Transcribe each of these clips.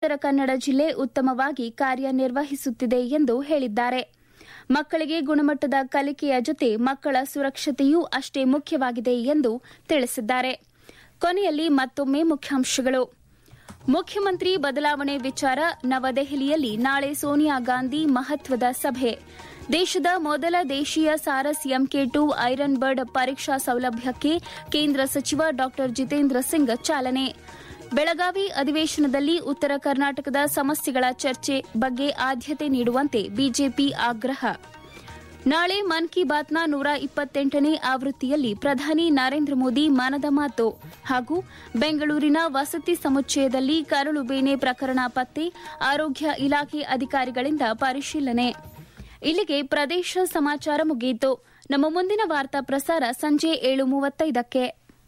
ಉತ್ತರ ಕನ್ನಡ ಜಿಲ್ಲೆ ಉತ್ತಮವಾಗಿ ಕಾರ್ಯನಿರ್ವಹಿಸುತ್ತಿದೆ ಎಂದು ಹೇಳಿದ್ದಾರೆ ಮಕ್ಕಳಿಗೆ ಗುಣಮಟ್ಟದ ಕಲಿಕೆಯ ಜೊತೆ ಮಕ್ಕಳ ಸುರಕ್ಷತೆಯೂ ಅಷ್ಟೇ ಮುಖ್ಯವಾಗಿದೆ ಎಂದು ತಿಳಿಸಿದ್ದಾರೆ ಕೊನೆಯಲ್ಲಿ ಮತ್ತೊಮ್ಮೆ ಮುಖ್ಯಾಂಶಗಳು ಮುಖ್ಯಮಂತ್ರಿ ಬದಲಾವಣೆ ವಿಚಾರ ನವದೆಹಲಿಯಲ್ಲಿ ನಾಳೆ ಸೋನಿಯಾ ಗಾಂಧಿ ಮಹತ್ವದ ಸಭೆ ದೇಶದ ಮೊದಲ ದೇಶೀಯ Saras MK two iron bird ಪರೀಕ್ಷಾ ಸೌಲಭ್ಯಕ್ಕೆ ಕೇಂದ್ರ ಸಚಿವ ಡಾ ಜಿತೇಂದ್ರ ಸಿಂಗ್ ಚಾಲನೆ ಬೆಳಗಾವಿ ಅಧಿವೇಶನದಲ್ಲಿ ಉತ್ತರ ಕರ್ನಾಟಕದ ಸಮಸ್ಯೆಗಳ ಚರ್ಚೆ ಬಗ್ಗೆ ಆದ್ಯತೆ ನೀಡುವಂತೆ ಬಿಜೆಪಿ ಆಗ್ರಹ ನಾಳೆ ಮನ್ ಕಿ ಬಾತ್ನ ನೂರ ಇಪ್ಪತ್ತೆಂಟನೇ ಆವೃತ್ತಿಯಲ್ಲಿ ಪ್ರಧಾನಿ ನರೇಂದ್ರ ಮೋದಿ ಮನದ ಮಾತು ಹಾಗೂ ಬೆಂಗಳೂರಿನ ವಸತಿ ಸಮುಚ್ಚಯದಲ್ಲಿ ಕರಳು ಬೇನೆ ಪ್ರಕರಣ ಪತ್ತೆ ಆರೋಗ್ಯ ಇಲಾಖೆ ಅಧಿಕಾರಿಗಳಿಂದ ಪರಿಶೀಲನೆ ಇಲ್ಲಿಗೆ ಪ್ರದೇಶ ಸಮಾಚಾರ ಮುಗಿಯಿತು ನಮ್ಮ ಮುಂದಿನ ವಾರ್ತಾ ಪ್ರಸಾರ ಸಂಜೆ ಏಳು ಮೂವತ್ತೈದಕ್ಕೆ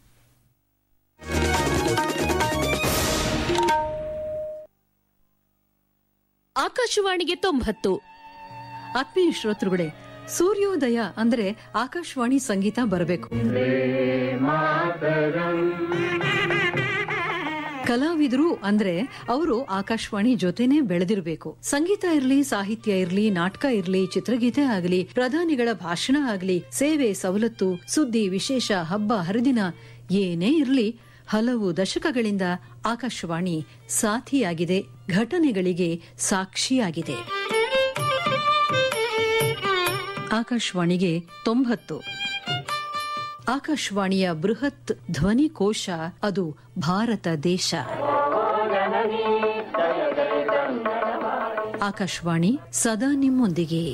ಆಕಾಶವಾಣಿಗೆ ತೊಂಬತ್ತು ಆತ್ಮೀಯ ಶ್ರೋತೃಗಳೇ ಸೂರ್ಯೋದಯ ಅಂದ್ರೆ ಆಕಾಶವಾಣಿ ಸಂಗೀತ ಬರಬೇಕು ಕಲಾವಿದರು ಅಂದ್ರೆ ಅವರು ಆಕಾಶವಾಣಿ ಜೊತೆನೆ ಬೆಳೆದಿರಬೇಕು ಸಂಗೀತ ಇರ್ಲಿ ಸಾಹಿತ್ಯ ಇರ್ಲಿ ನಾಟಕ ಇರ್ಲಿ ಚಿತ್ರಗೀತೆ ಆಗಲಿ ಪ್ರಧಾನಿಗಳ ಭಾಷಣ ಆಗಲಿ ಸೇವೆ ಸವಲತ್ತು ಸುದ್ದಿ ವಿಶೇಷ ಹಬ್ಬ ಹರಿದಿನ ಏನೇ ಇರ್ಲಿ ಹಲವು ದಶಕಗಳಿಂದ ಆಕಾಶವಾಣಿ ಸಾಥಿಯಾಗಿದೆ ಘಟನೆಗಳಿಗೆ ಸಾಕ್ಷಿಯಾಗಿದೆ ಆಕಾಶವಾಣಿಗೆ ತೊಂಬತ್ತು ಆಕಾಶವಾಣಿಯ ಬೃಹತ್ ಧ್ವನಿ ಕೋಶ ಅದು ಭಾರತ ದೇಶ ಆಕಾಶವಾಣಿ ಸದಾ ನಿಮ್ಮೊಂದಿಗೆ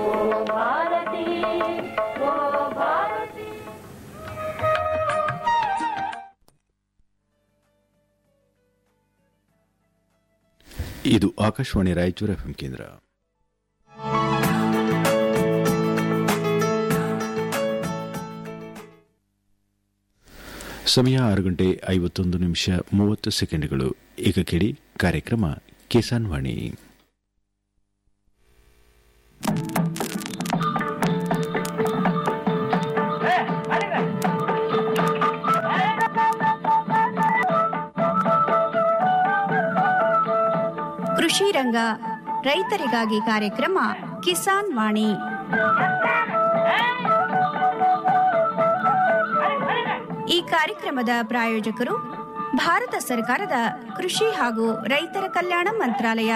ಇದು ಆಕಾಶವಾಣಿ ರಾಯಚೂರು ಎಫ್ಎಂ ಕೇಂದ್ರ ಸಮಯ ಆರು ಗಂಟೆ ಐವತ್ತೊಂದು ನಿಮಿಷ ಮೂವತ್ತು ಸೆಕೆಂಡ್ಗಳು ಈಗ ಕೇಳಿ ಕಾರ್ಯಕ್ರಮ ಕಿಸಾನ್ ವಾಣಿ ಕೃಷಿ ರಂಗ ರೈತರಿಗಾಗಿ ಕಾರ್ಯಕ್ರಮ ಕಿಸಾನ್ ವಾಣಿ ಈ ಕಾರ್ಯಕ್ರಮದ ಪ್ರಾಯೋಜಕರು ಭಾರತ ಸರ್ಕಾರದ ಕೃಷಿ ಹಾಗೂ ರೈತರ ಕಲ್ಯಾಣ ಮಂತ್ರಾಲಯ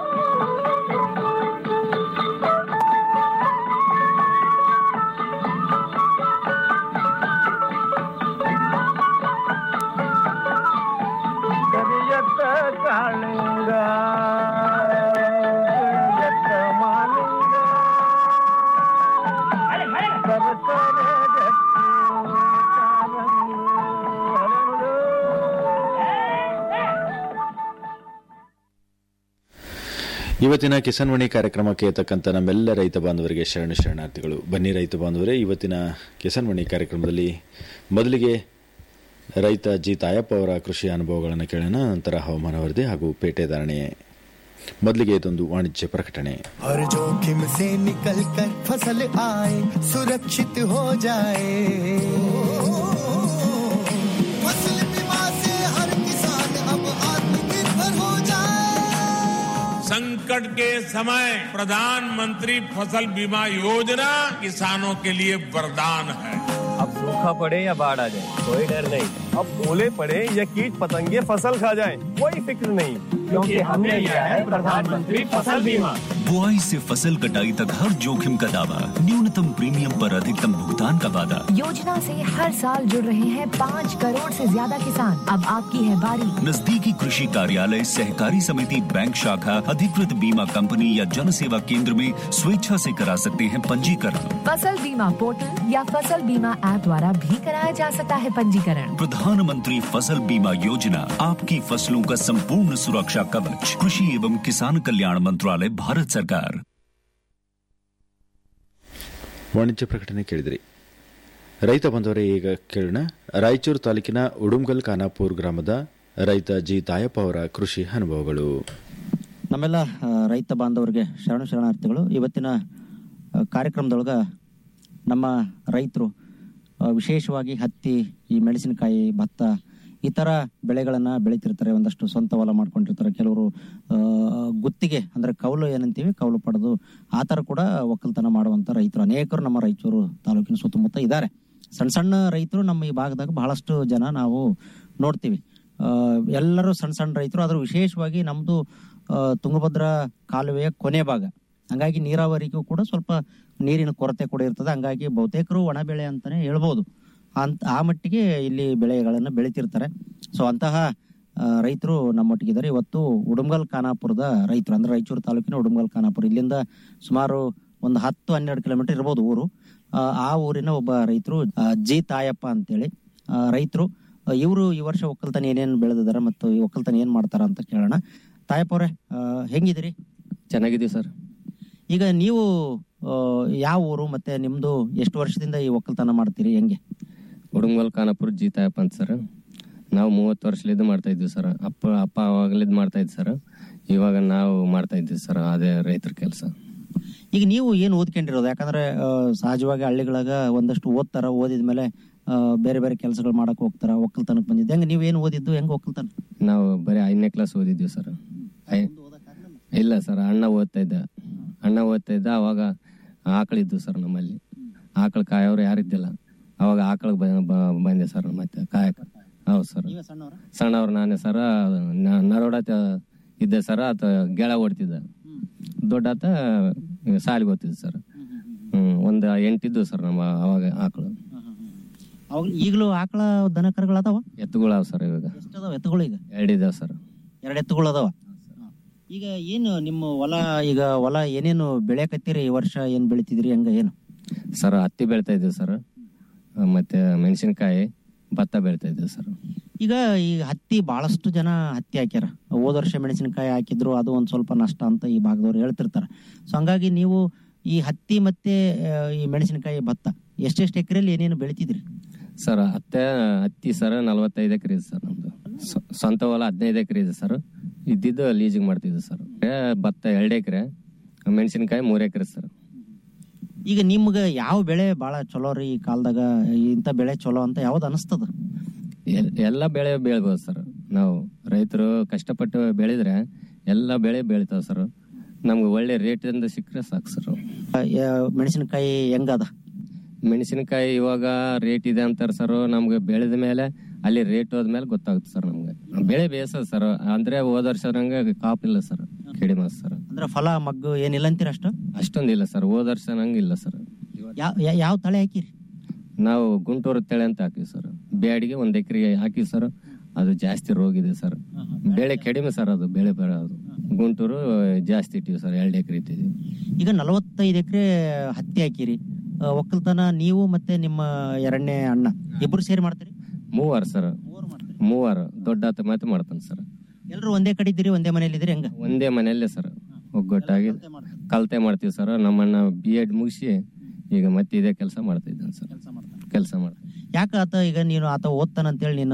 ಕರಿಯತ್ತ ಕಾಳಿಂಗ ಕರಿಯತ್ತ ಮಾಲಿಂಗ ಸರಸರ ಗಟ್ಟಿ ಕಾಲಂಗಿ ಹರಳು. ಇವತ್ತಿನ ಕಿಸಾನ್ ವಾಣಿ ಕಾರ್ಯಕ್ರಮಕ್ಕೆ ತಕ್ಕಂತ ನಮ್ಮೆಲ್ಲ ರೈತ ಬಾಂಧವರಿಗೆ ಶರಣ ಶರಣಾರ್ಥಿಗಳು ಬನ್ನಿ ರೈತ ಬಾಂಧವರೇ ಇವತ್ತಿನ ಕಿಸಾನ್ ವಾಣಿ ಕಾರ್ಯಕ್ರಮದಲ್ಲಿ ಮೊದಲಿಗೆ ರೈತ ಜಿ ತಾಯಪ್ಪ ಅವರ ಕೃಷಿ ಅನುಭವಗಳನ್ನು ಕೇಳೋಣ ನಂತರ ಹವಾಮಾನ ವರದಿ ಹಾಗೂ ಪೇಟೆ ಧಾರಣೆ ಮೊದಲಿಗೆ ಇದೊಂದು ವಾಣಿಜ್ಯ ಪ್ರಕಟಣೆ हर जोखिम से निकल कर फसल आए सुरक्षित हो जाए फसल बीमा से हर किसान अब आत्मनिर्भर हो जाए संकट के समय प्रधानमंत्री फसल बीमा योजना किसानों के लिए वरदान है अब सूखा पड़े या बाढ़ आ जाए कोई डर नहीं अब ओले पड़े या कीट पतंगे फसल खा जाए कोई फिक्र नहीं क्योंकि हमने लिया है प्रधानमंत्री फसल बीमा बुआई से फसल कटाई तक हर जोखिम का दावा न्यूनतम प्रीमियम पर अधिकतम भुगतान का वादा योजना से हर साल जुड़ रहे हैं पाँच करोड़ से ज्यादा किसान अब आपकी है बारी नजदीकी कृषि कार्यालय सहकारी समिति बैंक शाखा अधिकृत बीमा कंपनी या जन सेवा केंद्र में स्वेच्छा से करा सकते हैं पंजीकरण फसल बीमा पोर्टल या फसल बीमा ऐप द्वारा भी कराया जा सकता है पंजीकरण प्रधानमंत्री फसल बीमा योजना आपकी फसलों का संपूर्ण सुरक्षा कवच कृषि एवं किसान कल्याण मंत्रालय भारत सरकार ವಾಣಿಜ್ಯ ಪ್ರಕಟಣೆ ಕೇಳಿದ್ರಿ ರೈತ ಬಂದವರೇ ಈಗ ಕೇಳೋಣ ರಾಯಚೂರು ತಾಲೂಕಿನ ಉಡುಮ್ಗಲ್ ಖಾನಾಪುರ್ ಗ್ರಾಮದ ರೈತ ಜಿ ತಾಯಪ್ಪ ಅವರ ಕೃಷಿ ಅನುಭವಗಳು ನಮ್ಮೆಲ್ಲ ಆ, ರೈತ ಬಾಂಧವರಿಗೆ ಶರಣ ಶರಣಾರ್ಥಿಗಳು ಇವತ್ತಿನ ಆ, ಕಾರ್ಯಕ್ರಮದೊಳಗೆ ನಮ್ಮ ರೈತರು ಆ, ವಿಶೇಷವಾಗಿ ಹತ್ತಿ ಈ ಮೆಣಸಿನಕಾಯಿ ಭತ್ತ ಈ ತರ ಬೆಳೆಗಳನ್ನ ಬೆಳಿತಿರ್ತಾರೆ ಒಂದಷ್ಟು ಸ್ವಂತ ಹೊಲ ಮಾಡ್ಕೊಂಡಿರ್ತಾರೆ ಕೆಲವರು ಆ, ಗುತ್ತಿಗೆ ಅಂದ್ರೆ ಕೌಲು ಏನಂತೀವಿ ಕೌಲು ಪಡೆದು ಆ ತರ ಕೂಡ ಒಕ್ಕಲ್ತನ ಮಾಡುವಂತ ರೈತರು ಅನೇಕರು ನಮ್ಮ ರಾಯಚೂರು ತಾಲೂಕಿನ ಸುತ್ತಮುತ್ತ ಇದ್ದಾರೆ ಸಣ್ಣ ಸಣ್ಣ ರೈತರು ನಮ್ಮ ಈ ಭಾಗದಾಗ ಬಹಳಷ್ಟು ಜನ ನಾವು ನೋಡ್ತೀವಿ ಆ, ಎಲ್ಲರೂ ಸಣ್ಣ ಸಣ್ಣ ರೈತರು ಆದ್ರೂ ವಿಶೇಷವಾಗಿ ನಮ್ದು ಆ, ತುಂಗಭದ್ರಾ ಕಾಲುವೆಯ ಕೊನೆ ಭಾಗ ಹಂಗಾಗಿ ನೀರಾವರಿಗೂ ಕೂಡ ಸ್ವಲ್ಪ ನೀರಿನ ಕೊರತೆ ಕೂಡ ಇರ್ತದೆ ಹಂಗಾಗಿ ಬಹುತೇಕರು ಒಣ ಬೆಳೆ ಅಂತಾನೆ ಹೇಳ್ಬೋದು ಅಂತ ಆ ಮಟ್ಟಿಗೆ ಇಲ್ಲಿ ಬೆಳೆಗಳನ್ನು ಬೆಳಿತಿರ್ತಾರೆ ಸೊ ಅಂತಹ ರೈತರು ನಮ್ಮೊಟ್ಟಿಗಿದ್ದಾರೆ ಇವತ್ತು ಉಡುಮ್ಗಲ್ ಖಾನಾಪುರದ ರೈತರು ಅಂದ್ರೆ ರಾಯಚೂರು ತಾಲೂಕಿನ ಉಡುಮ್ಗಲ್ ಖಾನಾಪುರ ಇಲ್ಲಿಂದ ಸುಮಾರು ಒಂದು ಹತ್ತು ಹನ್ನೆರಡು ಕಿಲೋಮೀಟರ್ ಇರ್ಬೋದು ಊರು ಆ, ಆ ಊರಿನ ಒಬ್ಬ ರೈತರು ಆ, ಜಿ ತಾಯಪ್ಪ ಅಂತೇಳಿ ರೈತರು ಇವರು ಈ ವರ್ಷ ಒಕ್ಕಲ್ತನ ಏನೇನು ಬೆಳೆದಿದ್ದಾರೆ ಮತ್ತು ಈ ಒಕ್ಕಲ್ತನ ಏನ್ ಮಾಡ್ತಾರ ಅಂತ ಕೇಳೋಣ ತಾಯಪ್ಪ ಅವರೇ ಹೆಂಗಿದಿರಿ ಚೆನ್ನಾಗಿದ್ದೀವಿ ಸರ್ ಈಗ ನೀವು ಆ, ಯಾವ ಊರು ಮತ್ತೆ ನಿಮ್ದು ಎಷ್ಟು ವರ್ಷದಿಂದ ಈ ಒಕ್ಕಲ್ತನ ಮಾಡ್ತೀರಿ ಹೆಂಗೆ ಉಡುಂಗಲ್ ಖಾನಾಪುರ ಜೀತಾಯಪ್ಪ ಅಂತ ಸರ್ ನಾವು ಮೂವತ್ತು ವರ್ಷಲಿದ್ದು ಮಾಡ್ತಾ ಇದ್ವಿ ಸರ್ ಅಪ್ಪ ಅಪ್ಪ ಅವಾಗಲಿದ್ದು ಮಾಡ್ತಾ ಇದ್ವಿ ಸರ್ ಇವಾಗ ನಾವು ಮಾಡ್ತಾ ಇದ್ವಿ ಸರ್ ಅದೇ ರೈತರ ಕೆಲಸ ಈಗ ನೀವು ಏನು ಓದ್ಕೊಂಡಿರೋದು ಯಾಕಂದ್ರೆ ಆ, ಸಹಜವಾಗಿ ಹಳ್ಳಿಗಳಾಗ ಒಂದಷ್ಟು ಓದ್ತಾರ ಓದಿದ್ಮೇಲೆ ಆ, ಬೇರೆ ಬೇರೆ ಕೆಲಸಗಳು ಮಾಡಕ್ ಹೋಗ್ತಾರ ಒಕ್ಕಲ್ತನಕ್ ಬಂದಿದ್ದು ಹೆಂಗ ನೀವ್ ಏನು ಓದಿದ್ದು ಹೆಂಗ್ ಒಕ್ಕಲ್ತನ ನಾವು ಬರೀ ಐದನೇ ಕ್ಲಾಸ್ ಓದಿದ್ವಿ ಸರ್ ಐ ಇಲ್ಲ ಸರ್ ಅಣ್ಣ ಓದ್ತಾ ಇದ್ದ ಅಣ್ಣ ಓದ್ತಾ ಇದ್ದ ಅವಾಗ ಆಕಳಿದ್ದು ಸರ್ ನಮ್ಮಲ್ಲಿ ಆಕಳು ಕಾಯೋರು ಯಾರಿದ್ದಿಲ್ಲ ಅವಾಗ ಆಕಳಿಗೆ ಬಂದೆ ಸರ್ ಮತ್ತೆ ಕಾಯಕ ಹೌದು ಸರ್ ಸಣ್ಣವ್ರು ನಾನೇ ಸರ ನರೋಡ ಇದ್ದೆ ಸರ್ ಆತ ಗೆಳ ಓಡ್ತಿದ್ದ ದೊಡ್ಡಾತ ಸಾಲಿಗೆ ಓದ್ತಿದ್ದ ಸರ್ ಹ್ಮ್ ಒಂದ್ ಎಂಟಿದ್ದು ಸರ್ ನಮ್ಮ ಅವಾಗ ಆಕಳು ಅವಾಗ ಈಗಲೂ ಆಕಳ ದನ ಕರುಗಳು ಅದಾವ ಎತ್ತುಗಳು ಅವ ಸರ್ ಇವಾಗ ಎಷ್ಟದಾವ ಎತ್ತುಗಳು ಈಗ ಎರಡಿದಾವ ಸರ್ ಎರಡು ಎತ್ತುಗಳು ಅದಾವ ಈಗ ಏನು ನಿಮ್ಮ ಹೊಲ ಈಗ ಹೊಲ ಏನೇನು ಬೆಳೆಯಕತ್ತೀರಿ ಈ ವರ್ಷ ಏನ್ ಬೆಳಿತಿದ್ರಿ ಹೆಂಗ ಏನು ಸರ್ ಹತ್ತಿ ಬೆಳಿತಾ ಇದ್ದೀವಿ ಸರ್ ಮತ್ತೆ ಮೆಣಸಿನಕಾಯಿ ಭತ್ತ ಬೆಳಿತಾ ಇದ್ದೀವಿ ಸರ್ ಈಗ ಈ ಹತ್ತಿ ಬಹಳಷ್ಟು ಜನ ಹತ್ತಿ ಹಾಕ್ಯಾರ ಹೋದ ವರ್ಷ ಮೆಣಸಿನಕಾಯಿ ಹಾಕಿದ್ರು ಅದು ಒಂದ್ ಸ್ವಲ್ಪ ನಷ್ಟ ಅಂತ ಈ ಭಾಗದವ್ರು ಹೇಳ್ತಿರ್ತಾರ ಸೊ ಹಂಗಾಗಿ ನೀವು ಈ ಹತ್ತಿ ಮತ್ತೆ ಆ, ಈ ಮೆಣಸಿನಕಾಯಿ ಭತ್ತ ಎಷ್ಟೆಷ್ಟು ಎಕರೆಯಲ್ಲಿ ಏನೇನು ಬೆಳಿತಿದ್ರಿ ಸರ್ ಹತ್ತೆ ಹತ್ತಿ ಸರ್ ನಲವತ್ತೈದು ಎಕರೆ ಇದೆ ಸರ್ ನಮ್ದು ಸ್ವ- ಸ್ವಂತ ಹೊಲ ಹದಿನೈದು ಎಕರೆ ಇದೆ ಸರ್ ಇದ್ದಿದ್ದು ಲೀಜಿಗೆ ಮಾಡ್ತಿದ್ದೆ ಸರ್ ಏ, ಭತ್ತ ಎರಡು ಎಕರೆ ಮೆಣಸಿನಕಾಯಿ ಮೂರು ಎಕರೆ ಸರ್ ಈಗ ನಿಮ್ಗ ಯಾವ ಬೆಳೆ ಬಹಳ ಚಲೋ ರೀ ಈ ಕಾಲದಾಗ ಇಂಥ ಬೆಳೆ ಚಲೋ ಅಂತ ಯಾವ್ದು ಅನಿಸ್ತದ ಎಲ್- ಎಲ್ಲ ಬೆಳೆ ಬೆಳಿಬೋದು ಸರ್ ನಾವು ರೈತರು ಕಷ್ಟಪಟ್ಟು ಬೆಳೆದ್ರೆ ಎಲ್ಲ ಬೆಳೆ ಬೆಳಿತಾವ ಸರ್ ನಮ್ಗೆ ಒಳ್ಳೆ ರೇಟ್ ಇಂದ ಸಿಕ್ಕರೆ ಸಾಕು ಸರ್ ಮೆಣಸಿನಕಾಯಿ ಹೆಂಗದ ಮೆಣಸಿನಕಾಯಿ ಇವಾಗ ರೇಟ್ ಇದೆ ಅಂತಾರೆ ಸರ್ ನಮ್ಗೆ ಬೆಳೆದ ಮೇಲೆ ಅಲ್ಲಿ ರೇಟ್ ಹೋದ್ಮೇಲೆ ಗೊತ್ತಾಗುತ್ತೆ ಸರ್ ನಮ್ಗೆ ಬೆಳೆ ಬೇಸದ ಸರ್ ಅಂದ್ರೆ ಹೋದ ವರ್ಷ ನಂಗೆ ಕಾಪ್ ಇಲ್ಲ ಸರ್ ಕಡಿಮೆ ಸರ್ ಅಂದ್ರೆ ಫಲ ಮಗ್ಗು ಏನಿಲ್ಲ ಅಂತೀರ ಅಷ್ಟು ಅಷ್ಟೊಂದಿಲ್ಲ ಸರ್ ಹೋದ ವರ್ಷ ನಂಗೆ ಇಲ್ಲ ಸರ್ ಯಾವ ಯಾವ ತಳಿ ಹಾಕಿರಿ ನಾವು ಗುಂಟೂರು ತೆಳೆ ಅಂತ ಹಾಕಿವಿ ಸರ್ ಬ್ಯಾಡಿಗೆ ಒಂದ್ ಎಕರೆ ಹಾಕಿವಿ ಸರ್ ಅದು ಜಾಸ್ತಿ ರೋಗ ಇದೆ ಸರ್ ಬೆಳೆ ಕಡಿಮೆ ಸರ್ ಅದು ಬೆಳೆ ಬರೋದು ಗುಂಟೂರು ಜಾಸ್ತಿ ಇಟ್ಟಿವಿ ಸರ್ ಎರಡು ಎಕರೆ ಇಟ್ಟಿದ್ವಿ ಈಗ ನಲವತ್ತೈದು ಎಕರೆ ಹತ್ತಿ ಹಾಕಿರಿ ಆ, ಒಕ್ಕಲ್ತನ ನೀವು ಮತ್ತೆ ನಿಮ್ಮ ಎರಡನೇ ಅಣ್ಣ ಇಬ್ರು ಸೇರಿ ಮಾಡ್ತೀರಿ ಮೂವರು ಸರ್ ಮೂವರು ದೊಡ್ಡ ಆತ ಮಾತು ಮಾಡ್ತಾನೆ ಸರ್ ಎಲ್ರು ಒಂದೇ ಕಡೆ ಇದ್ದೀರಿ ಒಂದೇ ಮನೇಲಿ ಇದ್ದೀರಿ ಹೆಂಗ ಒಂದೇ ಮನೆಯಲ್ಲೇ ಸರ್ ಒಗ್ಗಟ್ಟಾಗಿ ಕಲ್ತೆ ಮಾಡ್ತೀವಿ ಸರ್ ನಮ್ಮಣ್ಣ ಬಿ ಎಡ್ ಮುಗಿಸಿ ಈಗ ಮತ್ತೆ ಇದೇ ಕೆಲಸ ಮಾಡ್ತಾ ಇದ್ದಾನೆ ಸರ್ ಕೆಲಸ ಮಾಡ ಯಾಕ ಆತ ಈಗ ನೀನು ಆತ ಓದ್ತಾನ ಅಂತೇಳಿ ನೀನು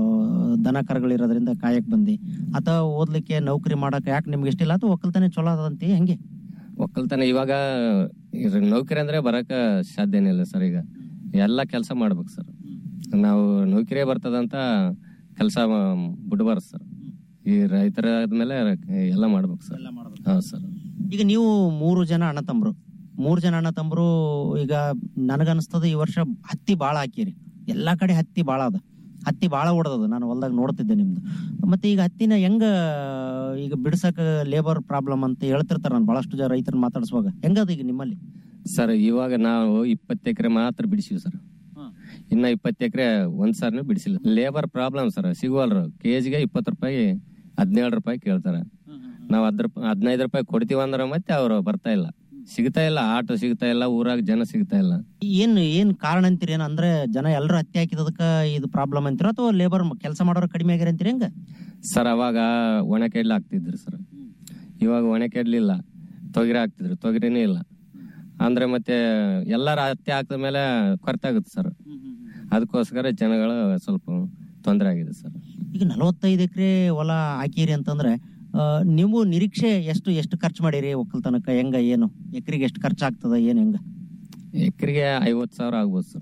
ದನ ಕರುಗಳಿರೋದ್ರಿಂದ ಕಾಯಕ್ ಬಂದಿ ಆತ ಓದ್ಲಿಕ್ಕೆ ನೌಕರಿ ಮಾಡಕ್ ಯಾಕೆ ನಿಮ್ಗೆ ಇಷ್ಟಿಲ್ಲ ಆತ ಒಕ್ಕಲ್ತಾನೆ ಚಲೋ ಅದಂತಿ ಹೆಂಗೆ ಒಕ್ಕಲ್ತನ ಇವಾಗ ಇದ್ರ ನೌಕರಿ ಅಂದ್ರೆ ಬರಕ ಸಾಧ್ಯನೇ ಇಲ್ಲ ಸರ್ ಈಗ ಎಲ್ಲ ಕೆಲಸ ಮಾಡ್ಬೇಕು ಸರ್ ನಾವು ನೌಕರಿ ಬರ್ತದಂತ ಕೆಲಸ ಬಿಡಬಾರ್ದು ಸರ್ ಈ ರೈತರ ಆದ್ಮೇಲೆ ಎಲ್ಲ ಮಾಡ್ಬೇಕು ಸರ್ ಹೌದು ಸರ್ ಈಗ ನೀವು ಮೂರು ಜನ ಅಣ್ಣ ತಮ್ಮರು ಮೂರು ಜನ ಅಣ್ಣ ತಮ್ಮರು ಈಗ ನನಗನ್ಸ್ತದ ಈ ವರ್ಷ ಹತ್ತಿ ಬಾಳ ಹಾಕಿರಿ ಎಲ್ಲಾ ಕಡೆ ಹತ್ತಿ ಬಾಳ ಅದ ಹತ್ತಿ ಬಾಳ ಓಡದದ ನಾನು ಹೊಲ್ದಾಗ ನೋಡ್ತಿದ್ದೆ ನಿಮ್ದು ಮತ್ತೆ ಈಗ ಹತ್ತಿನ ಹೆಂಗ ಈಗ ಬಿಡ್ಸಕ ಲೇಬರ್ ಪ್ರಾಬ್ಲಮ್ ಅಂತ ಹೇಳ್ತಿರ್ತಾರ ನಾನು ಬಹಳಷ್ಟು ಜನ ರೈತರನ್ನ ಮಾತಾಡ್ಸುವಾಗ ಹೆಂಗದ ಈಗ ನಿಮ್ಮಲ್ಲಿ ಸರ್ ಇವಾಗ ನಾವು ಇಪ್ಪತ್ತು ಎಕರೆ ಮಾತ್ರ ಬಿಡಿಸಿವಿ ಸರ್ ಇನ್ನ ಇಪ್ಪತ್ತು ಎಕರೆ ಒಂದ್ ಸಾರಿನೂ ಬಿಡಿಸಿಲ್ಲ ಲೇಬರ್ ಪ್ರಾಬ್ಲಮ್ ಸರ್ ಸಿಗುವಲ್ರು ಕೆಜಿಗೆ ಇಪ್ಪತ್ತು ರೂಪಾಯಿ ಹದಿನೇಳು ರೂಪಾಯಿ ಕೇಳ್ತಾರೆ ನಾವು ಹದ್ ರೂಪಾಯಿ ಹದಿನೈದು ರೂಪಾಯಿ ಕೊಡ್ತೀವಿ ಅಂದ್ರೆ ಮತ್ತೆ ಅವ್ರು ಬರ್ತಾ ಇಲ್ಲ ಸಿಗ್ತಾ ಇಲ್ಲ ಆಟೋ ಸಿಗ್ತಾ ಇಲ್ಲ ಊರಾಗ ಜನ ಸಿಗ್ತಾ ಇಲ್ಲ ಏನ್ ಏನ್ ಕಾರಣ ಅಂತೀರಿ ಏನ್ ಅಂದ್ರೆ ಜನ ಎಲ್ಲರೂ ಹತ್ತಿ ಹಾಕಿದದಕ್ಕ ಇದು ಪ್ರಾಬ್ಲಮ್ ಅಂತೀರ ಅಥವಾ ಲೇಬರ್ ಕೆಲಸ ಮಾಡೋರು ಕಡಿಮೆ ಆಗ್ಯಾರ ಅಂತೀರಿ ಹೆಂಗ ಸರ್ ಅವಾಗ ಒಣ ಕೆಡ್ಲು ಹಾಕ್ತಿದ್ರು ಸರ್ ಇವಾಗ ಒಣ ಕೆಡ್ಲಿಲ್ಲ ತೊಗರಿ ಹಾಕ್ತಿದ್ರು ತೊಗರಿನೇ ಇಲ್ಲ ಅಂದ್ರೆ ಮತ್ತೆ ಎಲ್ಲರ ಹತ್ತಿ ಹಾಕಿದ ಮೇಲೆ ಕೊರತೆ ಆಗುತ್ತೆ ಸರ್ ಅದಕ್ಕೋಸ್ಕರ ಜನಗಳು ಸ್ವಲ್ಪ ತೊಂದರೆ ಆಗಿದೆ ಸರ್ ಈಗ ನಲವತ್ತೈದು ಎಕರೆ ಹೊಲ ಹಾಕಿರಿ ಅಂತಂದ್ರೆ ಆ, ನೀವು ನಿರೀಕ್ಷೆ ಎಷ್ಟು ಎಷ್ಟು ಖರ್ಚು ಮಾಡಿರಿ ಒಕ್ಕಲ್ತನಕ ಹೆಂಗ ಏನು ಎಕರೆಗೆ ಎಷ್ಟು ಖರ್ಚು ಆಗ್ತದ ಏನ್ ಹೆಂಗ ಎಕರೆಗೆ ಐವತ್ತು ಸಾವಿರ ಆಗ್ಬೋದು ಸರ್ ಖರ್ಚು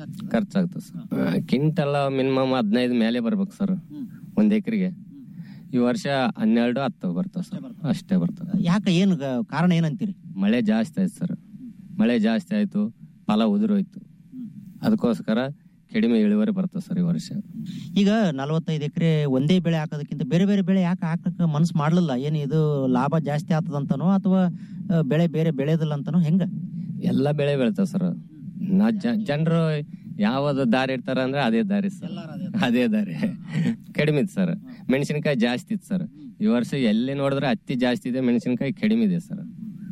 ಖರ್ಚಾಗ್ತದೆ ಸರ್ ಕ್ವಿಂಟಲ್ ಮಿನಿಮಮ್ ಹದಿನೈದು ಮೇಲೆ ಬರ್ಬೇಕು ಸರ್ ಒಂದ್ ಎಕರೆಗೆ ಈ ವರ್ಷ ಹನ್ನೆರಡು ಹತ್ತು ಬರ್ತದೆ ಸರ್ ಅಷ್ಟೇ ಬರ್ತದೆ ಯಾಕೆ ಏನು ಗ- ಕಾರಣ ಏನಂತೀರಿ ಮಳೆ ಜಾಸ್ತಿ ಆಯ್ತು ಸರ್ ಮಳೆ ಜಾಸ್ತಿ ಆಯ್ತು ಫಲ ಉದುರೋಯ್ತು ಅದಕ್ಕೋಸ್ಕರ ಕಡಿಮೆ ಇಳುವರಿ ಬರ್ತದೆ ಸರ್ ಈ ವರ್ಷ ಈಗ ನಲವತ್ತೈದು ಎಕರೆ ಒಂದೇ ಬೆಳೆ ಹಾಕೋದಕ್ಕಿಂತ ಬೇರೆ ಬೇರೆ ಬೆಳೆ ಯಾಕೆ ಹಾಕಕ್ಕೆ ಮನಸ್ಸು ಮಾಡ್ಲಿಲ್ಲ ಏನು ಇದು ಲಾಭ ಜಾಸ್ತಿ ಆಗ್ತದಂತನೋ ಅಥವಾ ಆ, ಬೆಳೆ ಬೇರೆ ಬೆಳೆಯೋದಿಲ್ಲ ಅಂತನೋ ಹೆಂಗ ಎಲ್ಲ ಬೆಳೆ ಬೆಳಿತಾವ ಸರ್ ನಾ ಜನರು ಯಾವ್ದು ದಾರಿ ಇರ್ತಾರ ಅಂದ್ರೆ ಅದೇ ದಾರಿ ಸರ್ ಅದೇ ದಾರಿ ಕಡಿಮೆ ಇತ್ತು ಸರ್ ಮೆಣಸಿನಕಾಯಿ ಜಾಸ್ತಿ ಇತ್ತು ಸರ್ ಈ ವರ್ಷ ಎಲ್ಲಿ ನೋಡಿದ್ರೆ ಹತ್ತಿ ಜಾಸ್ತಿ ಇದೆ ಮೆಣಸಿನಕಾಯಿ ಕಡಿಮೆ ಇದೆ ಸರ್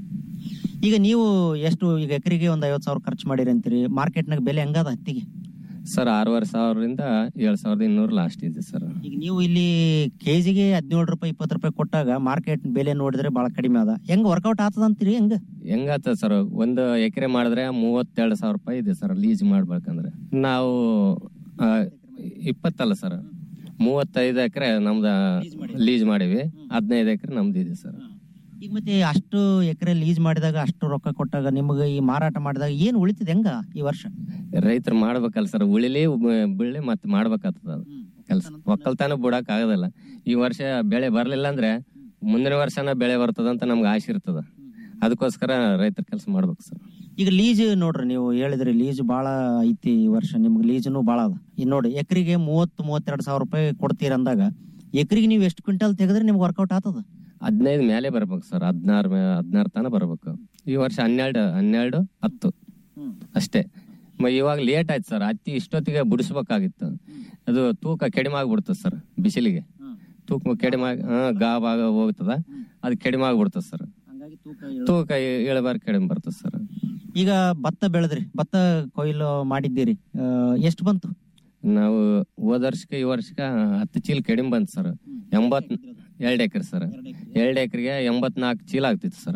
ಈಗ ನೀವು ಎಷ್ಟು ಈಗ ಎಕರೆಗೆ ಒಂದು ಐವತ್ತು ಸಾವಿರ ಖರ್ಚು ಮಾಡಿರಿ ಅಂತೀರಿ ಮಾರ್ಕೆಟ್ನಾಗ ಬೆಲೆ ಹೆಂಗದ ಹತ್ತಿಗೆ ಸರ್ ಆರೂವರೆ ಸಾವಿರದಿಂದ ಏಳು ಸಾವಿರದ ಇನ್ನೂರು ಲಾಸ್ಟ್ ಇದೆ ಸರ್ ಈಗ ನೀವು ಇಲ್ಲಿ ಕೆಜಿಗೆ ಹದಿನೇಳು ರೂಪಾಯಿ ಇಪ್ಪತ್ತು ರೂಪಾಯಿ ಕೊಟ್ಟಾಗ ಮಾರ್ಕೆಟ್ ಬೆಲೆ ನೋಡಿದ್ರೆ ಬಹಳ ಕಡಿಮೆ ಅದ ಹೆಂಗ್ ವರ್ಕೌಟ್ ಆಗ್ತದ ಅಂತೀರಿ ಹೆಂಗ ಹೆಂಗಾತ ಸರ್ ಒಂದು ಎಕರೆ ಮಾಡಿದ್ರೆ ಮೂವತ್ತೆರಡು ಸಾವಿರ ರೂಪಾಯಿ ಇದೆ ಸರ್ ಲೀಸ್ ಮಾಡ್ಬೇಕಂದ್ರೆ ನಾವು ಆ, ಇಪ್ಪತ್ತಲ್ಲ ಸರ್ ಮೂವತ್ತೈದು ಎಕರೆ ನಮ್ದ ಲೀಸ್ ಮಾಡಿವಿ ಹದಿನೈದು ಎಕರೆ ನಮ್ದು ಇದೆ ಸರ್ ಈಗ ಮತ್ತೆ ಅಷ್ಟು ಎಕರೆ ಲೀಸ್ ಮಾಡಿದಾಗ ಅಷ್ಟು ರೊಕ್ಕ ಕೊಟ್ಟಾಗ ನಿಮಗೆ ಈ ಮಾರಾಟ ಮಾಡಿದಾಗ ಏನು ಉಳಿತಿದೆ ಹೆಂಗ ಈ ವರ್ಷ ರೈತರು ಮಾಡ್ಬೇಕಲ್ಲ ಸರ್ ಉಳಿಲಿ ಉ- ಬೀಳಿ ಮತ್ತೆ ಮಾಡ್ಬೇಕಾಗ್ತದ ಅದು ಕೆಲಸ ಒಕ್ಕಲ್ತನ ಬಿಡಕ್ ಆಗೋದಿಲ್ಲ ಈ ವರ್ಷ ಬೆಳೆ ಬರ್ಲಿಲ್ಲ ಅಂದ್ರೆ ಮುಂದಿನ ವರ್ಷನ ಬೆಳೆ ಬರ್ತದಂತ ನಮ್ಗೆ ಆಸೆ ಇರ್ತದ ಅದಕ್ಕೋಸ್ಕರ ರೈತರ ಕೆಲಸ ಮಾಡ್ಬೇಕು ಸರ್ ಈಗ ಲೀಜ್ ನೋಡ್ರಿ ನೀವು ಹೇಳಿದ್ರಿ ಲೀಜ್ ಬಾಳ ಐತಿ ಈ ವರ್ಷ ನಿಮ್ಗೆ ಲೀಜ್ನು ಬಾಳ ಅದ ಈಗ ನೋಡಿ ಎಕರೆಗೆ ಮೂವತ್ತು ಮೂವತ್ತೆರಡು ಸಾವಿರ ರೂಪಾಯಿ ಕೊಡ್ತೀರ ಅಂದಾಗ ಎಕರೆಗೆ ನೀವು ಎಷ್ಟು ಕ್ವಿಂಟಲ್ ತೆಗೆದ್ರೆ ನಿಮ್ಗೆ ವರ್ಕೌಟ್ ಆಗ್ತದ ಹದಿನೈದು ಮೇಲೆ ಬರ್ಬೇಕು ಸರ್ ಹದಿನಾರು ಹದಿನಾರು ತನ ಬರ್ಬೇಕು ಈ ವರ್ಷ ಹನ್ನೆರಡು ಹನ್ನೆರಡು ಹತ್ತು ಅಷ್ಟೇ ಮ- ಇವಾಗ ಲೇಟ್ ಆಯ್ತು ಸರ್ ಹತ್ತಿ ಇಷ್ಟೊತ್ತಿಗೆ ಬಿಡಿಸ್ಬೇಕಾಗಿತ್ತು ಅದು ತೂಕ ಕಡಿಮೆ ಆಗ್ಬಿಡ್ತದೆ ಸರ್ ಬಿಸಿಲಿಗೆ ತೂಕ ಕಡಿಮೆ ಆಗಿ ಹಾ, ಗಾಬ್ ಆಗ ಹೋಗ್ತದ ಅದು ಕಡಿಮೆ ಆಗ್ಬಿಡ್ತದೆ ಸರ್ ತೂಕ ಇಳಬಾರ್ ಕಡಿಮೆ ಬರ್ತದೆ ಸರ್ ಈಗ ಭತ್ತ ಬೆಳೆದ್ರಿ ಭತ್ತ ಕೊಯ್ಲು ಮಾಡಿದ್ದೀರಿ ಎಷ್ಟು ಬಂತು ನಾವು ಹೋದ ವರ್ಷಕ್ಕೆ ಈ ವರ್ಷಕ್ಕೆ ಹತ್ತು ಚೀಲ ಕಡಿಮೆ ಬಂತು ಸರ್ ಎಂಬತ್ ಎರಡು ಎಕರೆ ಸರ್ ಎರಡು ಎಕರೆಗೆ ಎಂಬತ್ನಾಲ್ಕು ಚೀಲ ಆಗ್ತಿತ್ತು ಸರ್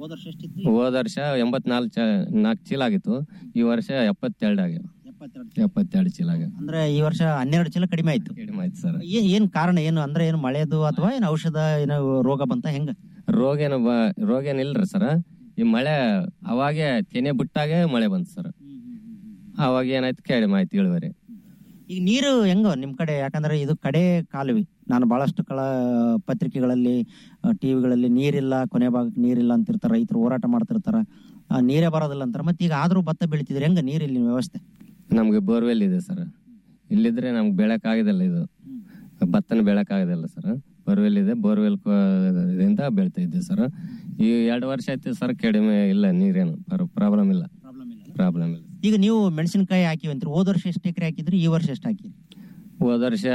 ಹೋದ ವರ್ಷ ಎಂಬತ್ನಾಲ್ಕು ಚ ನಾಲ್ಕು ಚೀಲ ಆಗಿತ್ತು ಈ ವರ್ಷ ಎಪ್ಪತ್ತೆರಡು ಆಗ್ಯಾವ ಎಪ್ಪತ್ತೆರಡು ಚೀಲ ಆಗ್ಯಾವ ಅಂದ್ರೆ ಈ ವರ್ಷ ಹನ್ನೆರಡು ಚೀಲ ಕಡಿಮೆ ಆಯ್ತು ಕಡಿಮೆ ಆಯ್ತು ಸರ್ ಏನ್ ಏನ್ ಕಾರಣ ಏನು ಅಂದ್ರೆ ಏನು ಮಳೆದು ಅಥವಾ ಏನು ಔಷಧ ಏನೋ ರೋಗ ಬಂತ ಹೆಂಗ ರೋಗ ಏನು ಬ ರೋಗ ಏನಿಲ್ರಿ ಸರ್ ಈ ಮಳೆ ಅವಾಗೆ ತೆನೆ ಬಿಟ್ಟಾಗೆ ಮಳೆ ಬಂತು ಸರ್ ಅವಾಗ ಏನಾಯ್ತು ಕಡಿಮೆ ಆಯ್ತು ಇಳುವರಿ ಈಗ ನೀರು ಹೆಂಗೋ ನಿಮ್ ಕಡೆ ಯಾಕಂದ್ರೆ ಇದು ಕಡೆ ಕಾಲುವೆ ನಾನು ಬಹಳಷ್ಟು ಕಳ ಪತ್ರಿಕೆಗಳಲ್ಲಿ ಟಿವಿಗಳಲ್ಲಿ ನೀರಿಲ್ಲ ಕೊನೆ ಭಾಗಕ್ಕೆ ನೀರಿಲ್ಲ ಅಂತಿರ್ತಾರ ರೈತರು ಹೋರಾಟ ಮಾಡ್ತಿರ್ತಾರ ಆ, ನೀರೇ ಬರೋದಿಲ್ಲ ಅಂತಾರ ಮತ್ತೆ ಈಗ ಆದ್ರೂ ಭತ್ತ ಬೆಳಿತಿದ್ರೆ ಹೆಂಗ ನೀರಿಲ್ಲ ವ್ಯವಸ್ಥೆ ನಮ್ಗೆ ಬೋರ್ವೆಲ್ ಇದೆ ಸರ್ ಇಲ್ಲಿದ್ರೆ ನಮ್ಗೆ ಬೆಳಕ್ ಆಗೋದಿಲ್ಲ ಇದು ಭತ್ತನ ಬೆಳಕ್ ಆಗೋದಿಲ್ಲ ಸರ್ ಬೋರ್ವೆಲ್ ಇದೆ ಬೋರ್ವೆಲ್ ಇಂದ ಬೆಳಿತಾ ಇದ್ದೀವಿ ಸರ್ ಈ ಎರಡು ವರ್ಷ ಆಯ್ತು ಸರ್ ಕಡಿಮೆ ಇಲ್ಲ ನೀರೇನು ಪ್ರಾಬ್ಲಮ್ ಇಲ್ಲ ಪ್ರಾಬ್ಲಮ್ ಇಲ್ಲ ಈಗ ನೀವು ಮೆಣಸಿನಕಾಯಿ ಹಾಕಿವಿ ಅಂತೀರಿ ಹೋದ ವರ್ಷ ಎಷ್ಟು ಎಕರೆ ಹಾಕಿದ್ರಿ ಈ ವರ್ಷ ಎಷ್ಟು ಹಾಕಿರಿ ಹೋದ ವರ್ಷ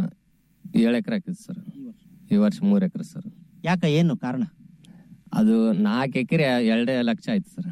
ಏಳು ಎಕರೆ ಹಾಕಿದ್ ಸರ್ ಈ ವರ್ಷ ಮೂರ್ ಎಕರೆ ಸರ್ ಯಾಕ ಏನು ಕಾರಣ ಅದು ನಾಲ್ಕು ಎಕರೆ ಎರಡೇ ಲಕ್ಷ ಆಯ್ತು ಸರ್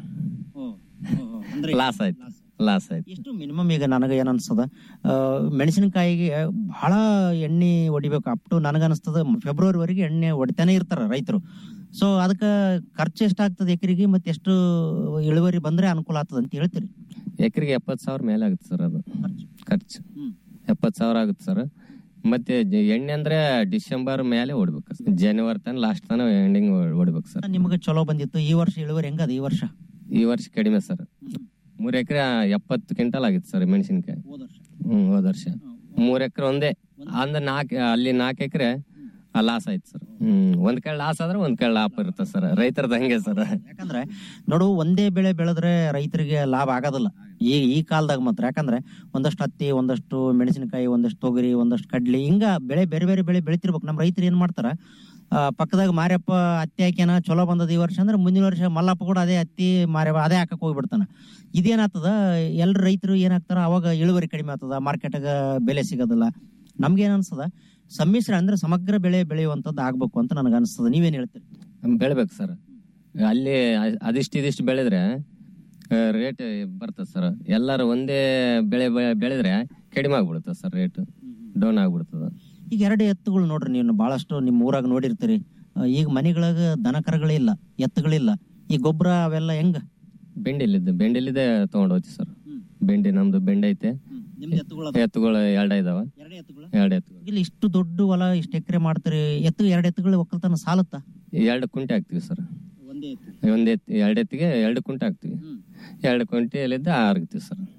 ಲಾಸ್ ಆಯ್ತು ಲಾಸ್ ಆಯ್ತು ಎಷ್ಟು ಮಿನಿಮಮ್ ಈಗ ನನಗೆ ಏನ್ ಅನ್ಸ್ತದ ಆ, ಮೆಣಸಿನಕಾಯಿಗೆ ಬಹಳ ಎಣ್ಣೆ ಹೊಡಿಬೇಕು ಅಪ್ ಟು ನನಗನ್ಸ್ತದ ಫೆಬ್ರವರಿವರೆಗೆ ಎಣ್ಣೆ ಹೊಡಿತಾನೆ ಇರ್ತಾರ ರೈತರು ಸೊ ಅದಕ್ಕೆ ಖರ್ಚು ಎಷ್ಟಾಗ್ತದೆ ಎಕರೆಗೆ ಮತ್ತೆ ಎಷ್ಟು ಇಳುವರಿ ಬಂದ್ರೆ ಅನುಕೂಲ ಆಗ್ತದ ಅಂತ ಹೇಳ್ತೀರಿ ಎಕರೆಗೆ ಎಪ್ಪತ್ತು ಸಾವಿರ ಮೇಲೆ ಆಗುತ್ತೆ ಸರ್ ಅದು ಖರ್ಚು ಎಪ್ಪತ್ತು ಸಾವಿರ ಆಗುತ್ತೆ ಸರ್ ಮತ್ತೆ ಜ- ಎಣ್ಣೆ ಅಂದ್ರೆ ಡಿಸೆಂಬರ್ ಮೇಲೆ ಹೊಡ್ಬೇಕು ಸರ್. ಜನವರಿ ತನ ಲಾಸ್ಟ್ ತನ ಎಂಡಿಂಗ್ ಹೊಡ್ಬೇಕು ಸರ್ ನಿಮಗೆ ಚಲೋ ಬಂದಿತ್ತು ಈ ವರ್ಷ ಇಳುವರಿ ಹೆಂಗದ ಈ ವರ್ಷ ಈ ವರ್ಷ ಕಡಿಮೆ ಸರ್ ಮೂರ್ ಎಕರೆ ಎಪ್ಪತ್ತು ಕ್ವಿಂಟಲ್ ಆಗಿತ್ತು ಸರ್ ಮೆಣಸಿನಕಾಯಿ ಹ್ಮ್ ಹೋದ ವರ್ಷ ಮೂರ್ ಎಕರೆ ಒಂದೇ ಅಂದ್ರೆ ನಾಲ್ಕು ಅಲ್ಲಿ ನಾಲ್ಕು ಎಕರೆ ಲಾಸ್ ಆಯ್ತು ಸರ್ ಹ್ಮ್ ಒಂದ್ ಕಡೆ ಲಾಸ್ ಆದ್ರೆ ಒಂದ್ ಕಡೆ ಲಾಭ ಇರುತ್ತೆ ಸರ್ ರೈತರದ್ದು ಹಂಗೆ ಸರ್ ಯಾಕಂದ್ರೆ ನೋಡು ಒಂದೇ ಬೆಳೆ ಬೆಳೆದ್ರೆ ರೈತರಿಗೆ ಲಾಭ ಆಗೋದಿಲ್ಲ ಈ ಈ ಕಾಲದಾಗ ಮಾತ್ರ ಯಾಕಂದ್ರೆ ಒಂದಷ್ಟು ಹತ್ತಿ ಒಂದಷ್ಟು ಮೆಣಸಿನಕಾಯಿ ಒಂದಷ್ಟು ತೊಗರಿ ಒಂದಷ್ಟು ಕಡ್ಲಿ ಹಿಂಗ ಬೆಳೆ ಬೇರೆ ಬೇರೆ ಬೆಳೆ ಬೆಳಿತಿರ್ಬೇಕು ನಮ್ಮ ರೈತರು ಏನ್ ಮಾಡ್ತಾರ ಆ, ಪಕ್ಕದಾಗ ಮಾರ್ಯಪ್ಪ ಹತ್ತಿ ಹಾಕ್ಯಾನ ಚಲೋ ಬಂದದ ಈ ವರ್ಷ ಅಂದ್ರೆ ಮುಂದಿನ ವರ್ಷ ಮಲ್ಲಪ್ಪ ಕೂಡ ಅದೇ ಹತ್ತಿ ಮಾರ್ಯಪ್ಪ ಅದೇ ಹಾಕಕ್ ಹೋಗ್ಬಿಡ್ತಾನ ಇದೇನಾಗ್ತದ ಎಲ್ರು ರೈತರು ಏನಾಗ್ತಾರ ಅವಾಗ ಇಳುವರಿ ಕಡಿಮೆ ಆಗ್ತದ ಮಾರ್ಕೆಟ್ಗ ಬೆಲೆ ಸಿಗೋದಿಲ್ಲ ನಮ್ಗೆ ಏನ್ ಅನ್ಸ್ತದ ಸಮ್ಮಿಶ್ರ ಅಂದ್ರೆ ಸಮಗ್ರ ಬೆಳೆ ಬೆಳೆಯುವಂತದ್ದು ಆಗ್ಬೇಕು ಅಂತ ನನಗೆ ಅನ್ಸ್ತದ ನೀವೇನ್ ಹೇಳ್ತೀರಿ ಬೆಳಿಬೇಕು ಸರ್ ಅಲ್ಲಿ ಅ- ಅದಿಷ್ಟು ಇದಿಷ್ಟು ಬೆಳೆದ್ರೆ ರೇಟ್ ಬರ್ತದೆ ಸರ್ ಎಲ್ಲರೂ ಒಂದೇ ಬೆಳೆ ಬೆ- ಬೆಳೆದ್ರೆ ಕಡಿಮೆ ಆಗ್ಬಿಡುತ್ತೆ ಸರ್ ರೇಟ್ ಡೌನ್ ಆಗ್ಬಿಡ್ತದ ಈಗ ಎರಡು ಎತ್ತುಗಳು ನೋಡ್ರಿ ನೀವು ಬಹಳಷ್ಟು ನಿಮ್ ಊರಾಗ ನೋಡಿರ್ತೀರಿ ಆ, ಈಗ ಮನೆಗಳಾಗ ದನ ಕರಗಳಿಲ್ಲ ಎತ್ತುಗಳಿಲ್ಲ ಈ ಗೊಬ್ಬರ ಅವೆಲ್ಲ ಹೆಂಗ ಬೆಂಡಿಲಿದ್ದೆ ಬೆಂಡಿಲಿದೆ ತಗೊಂಡ್ ಹೋಗ್ತೀವಿ ಸರ್ ಬೆಂಡಿ ನಮ್ದು ಬೆಂಡೆ ಐತೆ ಎತ್ತುಗಳು ಎರಡ ಇದಾವ ಎರಡು ಎತ್ತುಗಳು ಇಲ್ಲಿ ಇಷ್ಟು ದೊಡ್ಡ ಹೊಲ ಇಷ್ಟು ಎಕರೆ ಮಾಡ್ತೀರಿ ಎತ್ತು ಎರಡು ಎತ್ತುಗಳು ಒಕ್ಕಲ್ತನ ಸಾಲುತ್ತಾ ಎರಡು ಕುಂಟೆ ಹಾಕ್ತಿವಿ ಸರ್ ಒಂದ್ ಎತ್ತು ಎರಡು ಎತ್ತಿಗೆ ಎರಡು ಕುಂಟೆ ಹಾಕ್ತಿವಿ ಎರಡು ಕುಂಟೆಯಲ್ಲಿದ್ದ ಆರ್ಗ್ತೀವಿ ಸರ್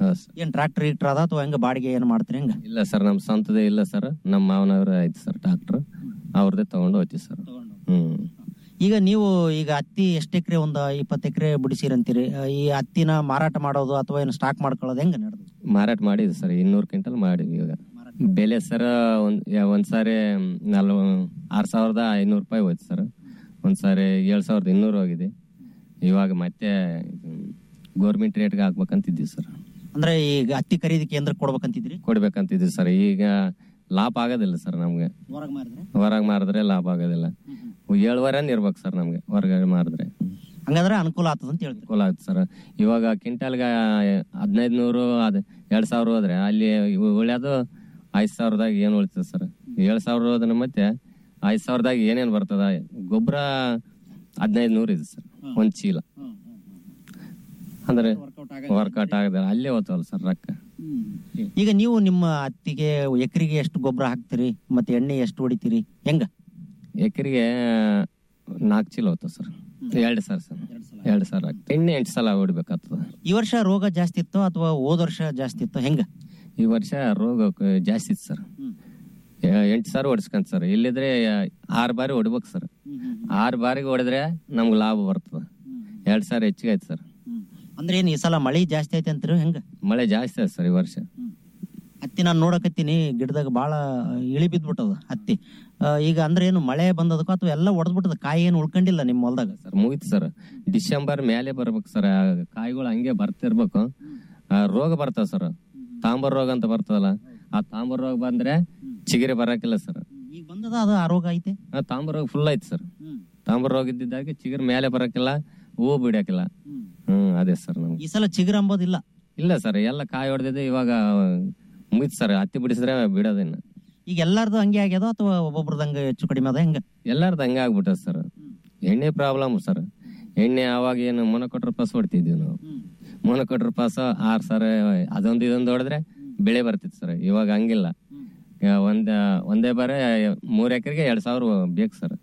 ಹೌದು ಸರ್ ಏನ್ ಟ್ರಾಕ್ಟರ್ ಗೀಕ್ಟರ್ ಅದ ಅಥವಾ ಹೆಂಗ ಬಾಡಿಗೆ ಏನ್ ಮಾಡ್ತೀರಿ ಹೆಂಗ ಇಲ್ಲ ಸರ್ ನಮ್ಮ ಸ್ವಂತದೇ ಇಲ್ಲ ಸರ್ ನಮ್ಮ ಮಾವನವ್ರ ಐತಿ ಸರ್ ಟ್ರಾಕ್ಟರ್ ಅವ್ರದ್ದೇ ತಗೊಂಡು ಹೋಗ್ತೀವಿ ಸರ್ ಹ್ಮ್ ಈಗ ನೀವು ಈಗ ಹತ್ತಿ ಎಷ್ಟು ಎಕರೆ ಒಂದ್ ಇಪ್ಪತ್ತು ಎಕರೆ ಬಿಡಿಸಿರಂತೀರಿ ಆ, ಈ ಹತ್ತಿನ ಮಾರಾಟ ಮಾಡೋದು ಅಥವಾ ಏನು ಸ್ಟಾಕ್ ಮಾಡ್ಕೊಳ್ಳೋದು ಹೆಂಗ ನಡೆದು ಮಾರಾಟ ಮಾಡಿದ್ವಿ ಸರ್ ಇನ್ನೂರು ಕ್ವಿಂಟಲ್ ಮಾಡಿದ್ವಿ ಇವಾಗ ಬೆಲೆ ಸರ್ ಒಂದ್ ಯಾ- ಒಂದ್ ಸಾರಿ ನಲ್ವ ಆರ್ ಸಾವಿರದ ಐನೂರು ರೂಪಾಯಿ ಹೋಯ್ತು ಸರ್ ಒಂದ್ ಸಾರಿ ಏಳ್ ಸಾವಿರದ ಇನ್ನೂರು ಹೋಗಿದೆ ಇವಾಗ ಮತ್ತೆ ಗೋರ್ಮೆಂಟ್ ರೇಟ್ಗೆ ಹಾಕ್ಬೇಕಂತಿದ್ವಿ ಸರ್ ಅಂದ್ರೆ ಈಗ ಹತ್ತಿ ಖರೀದಿ ಕೇಂದ್ರ ಕೊಡ್ಬೇಕಂತಿದ್ರಿ ಕೊಡ್ಬೇಕಂತಿದ್ವಿ ಸರ್ ಈಗ ಲಾಭ ಆಗೋದಿಲ್ಲ ಸರ್ ನಮ್ಗೆ ಹೊರಗೆ ಮಾರಿದ್ರೆ ಹೊರಗೆ ಮಾರಿದ್ರೆ ಲಾಭ ಆಗೋದಿಲ್ಲ ಏಳುವರೆ ಇರ್ಬೇಕು ಸರ್ ನಮ್ಗೆ ಹೊರಗಡೆ ಮಾರಿದ್ರೆ ಹಂಗಂದ್ರೆ ಅನುಕೂಲ ಆಗ್ತದ ಅಂತ ಹೇಳ್ತೀರಿ ಅನುಕೂಲ ಆಗುತ್ತೆ ಸರ್ ಇವಾಗ ಕ್ವಿಂಟಲ್ಗೆ ಹದಿನೈದು ನೂರು ಅದ್ ಎರಡ್ ಸಾವಿರ ಹೋದ್ರೆ ಅಲ್ಲಿ ಇವು ಉಳ್ಯೋದು ಐದ್ ಸಾವಿರದಾಗ ಏನ್ ಉಳಿತದೆ ಸರ್ ಏಳ್ ಸಾವಿರ ಹೋದ್ರೆ ಮತ್ತೆ ಐದ್ ಸಾವಿರದಾಗ ಏನೇನ್ ಬರ್ತದ ಗೊಬ್ಬರ ಹದಿನೈದು ನೂರು ಇದೆ ಸರ್ ಒಂದ್ ಚೀಲ ಅಂದ್ರೆ ವರ್ಕೌಟ್ ಆಗದ ಅಲ್ಲೇ ಹೋಗ್ತಾವಲ್ಲ ಸರ್ ರೊಕ್ಕ ಈಗ ನೀವು ನಿಮ್ಮ ಹತ್ತಿಗೆ ಎಕರೆಗೆ ಎಷ್ಟು ಗೊಬ್ಬರ ಹಾಕ್ತೀರಿ ಮತ್ತೆ ಎಣ್ಣೆ ಎಷ್ಟು ಹೊಡಿತೀರಿ ಹೆಂಗ ಎಕರೆಗೆ ನಾಲ್ಕು ಚೀಲ ಹೋಗ್ತಾವ ಸರ್ ಎರಡು ಸಾವಿರ ಸರ್ ಎರಡು ಸಾವಿರ ಆಗ್ತದೆ ಎಣ್ಣೆ ಎಂಟು ಸಲ ಹೊಡಿಬೇಕಾಗ್ತದ ಈ ವರ್ಷ ರೋಗ ಜಾಸ್ತಿ ಇತ್ತು ಅಥವಾ ಹೋದ ವರ್ಷ ಜಾಸ್ತಿ ಇತ್ತು ಹೆಂಗ ಈ ವರ್ಷ ರೋಗ ಕ- ಜಾಸ್ತಿ ಇತ್ತು ಸರ್ ಎಂಟು ಸಾವಿರ ಹೊಡ್ಸ್ಕಂತ ಸರ್ ಇಲ್ಲಿದ್ರೆ ಆರು ಬಾರಿ ಹೊಡ್ಬೇಕು ಸರ್ ಆರು ಬಾರಿಗೆ ಹೊಡೆದ್ರೆ ನಮ್ಗೆ ಲಾಭ ಬರ್ತದ ಎರಡ್ ಸಾವಿರ ಹೆಚ್ಚಿಗೆ ಆಯ್ತು ಸರ್ ಅಂದ್ರೆ ಏನ್ ಈ ಸಲ ಮಳಿ ಜಾಸ್ತಿ ಐತೆ ಅಂತೀರಿ ಹೆಂಗ ಮಳೆ ಜಾಸ್ತಿ ಆಯ್ತು ಸರ್ ಈ ವರ್ಷ ಹತ್ತಿ ನಾನು ನೋಡಕತ್ತೀನಿ ಗಿಡದಾಗ ಬಾಳ ಇಳಿ ಬಿದ್ಬಿಟ್ಟದ ಹತ್ತಿ ಆ, ಈಗ ಅಂದ್ರೆ ಏನು ಮಳೆ ಬಂದದಕ್ಕೋ ಅಥವಾ ಎಲ್ಲ ಒಡೆದ್ಬಿಟ್ಟದ ಕಾಯಿ ಏನು ಉಳ್ಕೊಂಡಿಲ್ಲ ನಿಮ್ಮ ಹೊಲ್ದಾಗ ಸರ್ ಮುಗಿತು ಸರ್ ಡಿಸೆಂಬರ್ ಮೇಲೆ ಬರ್ಬೇಕು ಸರ್ ಆ ಕಾಯಿಗಳು ಹಂಗೆ ಬರ್ತಿರ್ಬೇಕು ಆ, ರೋಗ ಬರ್ತಾವ ಸರ್ ತಾಂಬರ್ ರೋಗ ಅಂತ ಬರ್ತದಲ್ಲ ಆ ತಾಂಬರ್ ರೋಗ ಬಂದ್ರೆ ಚಿಗಿರಿ ಬರಕಿಲ್ಲ ಸರ್ ಈಗ ಬಂದದ ಅದು ಆರೋಗ್ಯ ಐತೆ ಆ ತಾಂಬರ್ ರೋಗ ಫುಲ್ ಐತಿ ಸರ್ ತಾಂಬರ್ ರೋಗ ಇದ್ದಿದ್ದಾಗೆ ಚಿಗುರು ಮೇಲೆ ಬರಕಿಲ್ಲ ಹೂವು ಬಿಡಕಿಲ್ಲ ಹ್ಮ್ ಅದೇ ಸರ್ ನಮ್ಗೆ ಈ ಸಲ ಚಿಗುರು ಅಂಬೋದಿಲ್ಲ ಇಲ್ಲ ಸರ್ ಎಲ್ಲ ಕಾಯಿ ಹೊಡೆದಿದೆ ಇವಾಗ ಮುಗಿತು ಸರ್ ಹತ್ತಿ ಬಿಡಿಸಿದ್ರೆ ಬಿಡೋದಿನ್ನ ಈಗ ಎಲ್ಲಾರ್ದು ಹಂಗೆ ಆಗ್ಯದ ಅಥವಾ ಒಬ್ಬೊಬ್ರದ್ದು ಹಂಗೆ ಹೆಚ್ಚು ಕಡಿಮೆ ಅದ ಹೆಂಗ ಎಲ್ಲಾರ್ದು ಹಂಗೆ ಆಗ್ಬಿಟ್ಟದ ಸರ್ ಎಣ್ಣೆ ಪ್ರಾಬ್ಲಮ್ ಸರ್ ಎಣ್ಣೆ ಅವಾಗ ಏನು ಮೊನಕೊಟ್ರ ಪಾಸ್ ಹೊಡ್ತಿದ್ವಿ ನಾವು ಮೊನಕೊಟ್ರ ಪಾಸ್ ಆರ್ ಸರ್ ಅದೊಂದು ಇದೊಂದು ಹೊಡೆದ್ರೆ ಬೆಳೆ ಬರ್ತಿತ್ತು ಸರ್ ಇವಾಗ ಹಂಗಿಲ್ಲ ಈಗ ಒಂದ್ ಒಂದೇ ಬಾರಿ ಮೂರ್ ಎಕರೆಗೆ ಎರಡ್ ಸಾವಿರ ಬೇಕು ಸರ್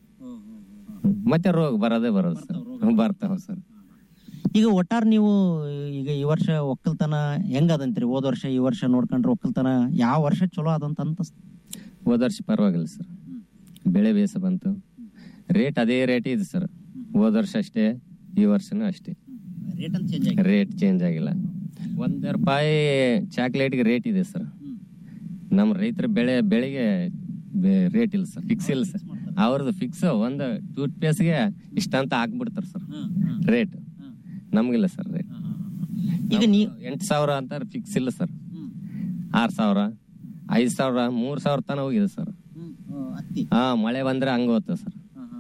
ಮತ್ತೆ ರೋಗ ಬರೋದೇ ಬರೋದು ಸರ್ ಬರ್ತಾವ ಸರ್ ಈಗ ಒಟ್ಟಾರೆ ನೀವು ಈಗ ಈ ವರ್ಷ ಒಕ್ಕಲ್ತನ ಹೆಂಗ್ ಅದಂತೀರಿ ಹೋದ ವರ್ಷ ಈ ವರ್ಷ ನೋಡ್ಕೊಂಡ್ರೆ ಒಕ್ಕಲ್ತನ ಯಾವ ವರ್ಷ ಚಲೋ ಅದಂತ ಅನ್ಸ್ ಹೋದ ವರ್ಷ ಪರವಾಗಿಲ್ಲ ಸರ್ ಬೆಳೆ ಬೇಸ ಬಂತು ರೇಟ್ ಅದೇ ರೇಟ್ ಇದೆ ಸರ್ ಹೋದ ವರ್ಷ ಅಷ್ಟೇ ಈ ವರ್ಷನೂ ಅಷ್ಟೇ ರೇಟ್ ಅಂತ ಚೇಂಜ್ ರೇಟ್ ಚೇಂಜ್ ಆಗಿಲ್ಲ ಒಂದ್ ರೂಪಾಯಿ ಚಾಕ್ಲೇಟ್ಗೆ ರೇಟ್ ಇದೆ ಸರ್ ನಮ್ಮ ರೈತರ ಬೆಳೆ ಬೆಳೆಗೆ ರೇಟ್ ಇಲ್ಲ ಸರ್ ಫಿಕ್ಸ್ ಇಲ್ಲ ಸರ್ ಅವ್ರದ್ದು ಫಿಕ್ಸ್ ಒಂದು ಟೂತ್ ಪೇಸ್ಟ್ಗೆ ಇಷ್ಟ ಅಂತ ಹಾಕ್ಬಿಡ್ತಾರೆ ಸರ್ ರೇಟ್ ನಮ್ಗಿಲ್ಲ ಸರ್ ರೇಟ್ ಈಗ ನೀ ಎಂಟು ಸಾವಿರ ಅಂತ ಫಿಕ್ಸ್ ಇಲ್ಲ ಸರ್ ಆರ್ ಸಾವಿರ ಐದ್ ಸಾವಿರ ಮೂರ್ ಸಾವಿರ ತನ ಹೋಗಿದೆ ಸರ್ ಹಾ ಮಳೆ ಬಂದ್ರೆ ಹಂಗ ಹೋಗ್ತದೆ ಸರ್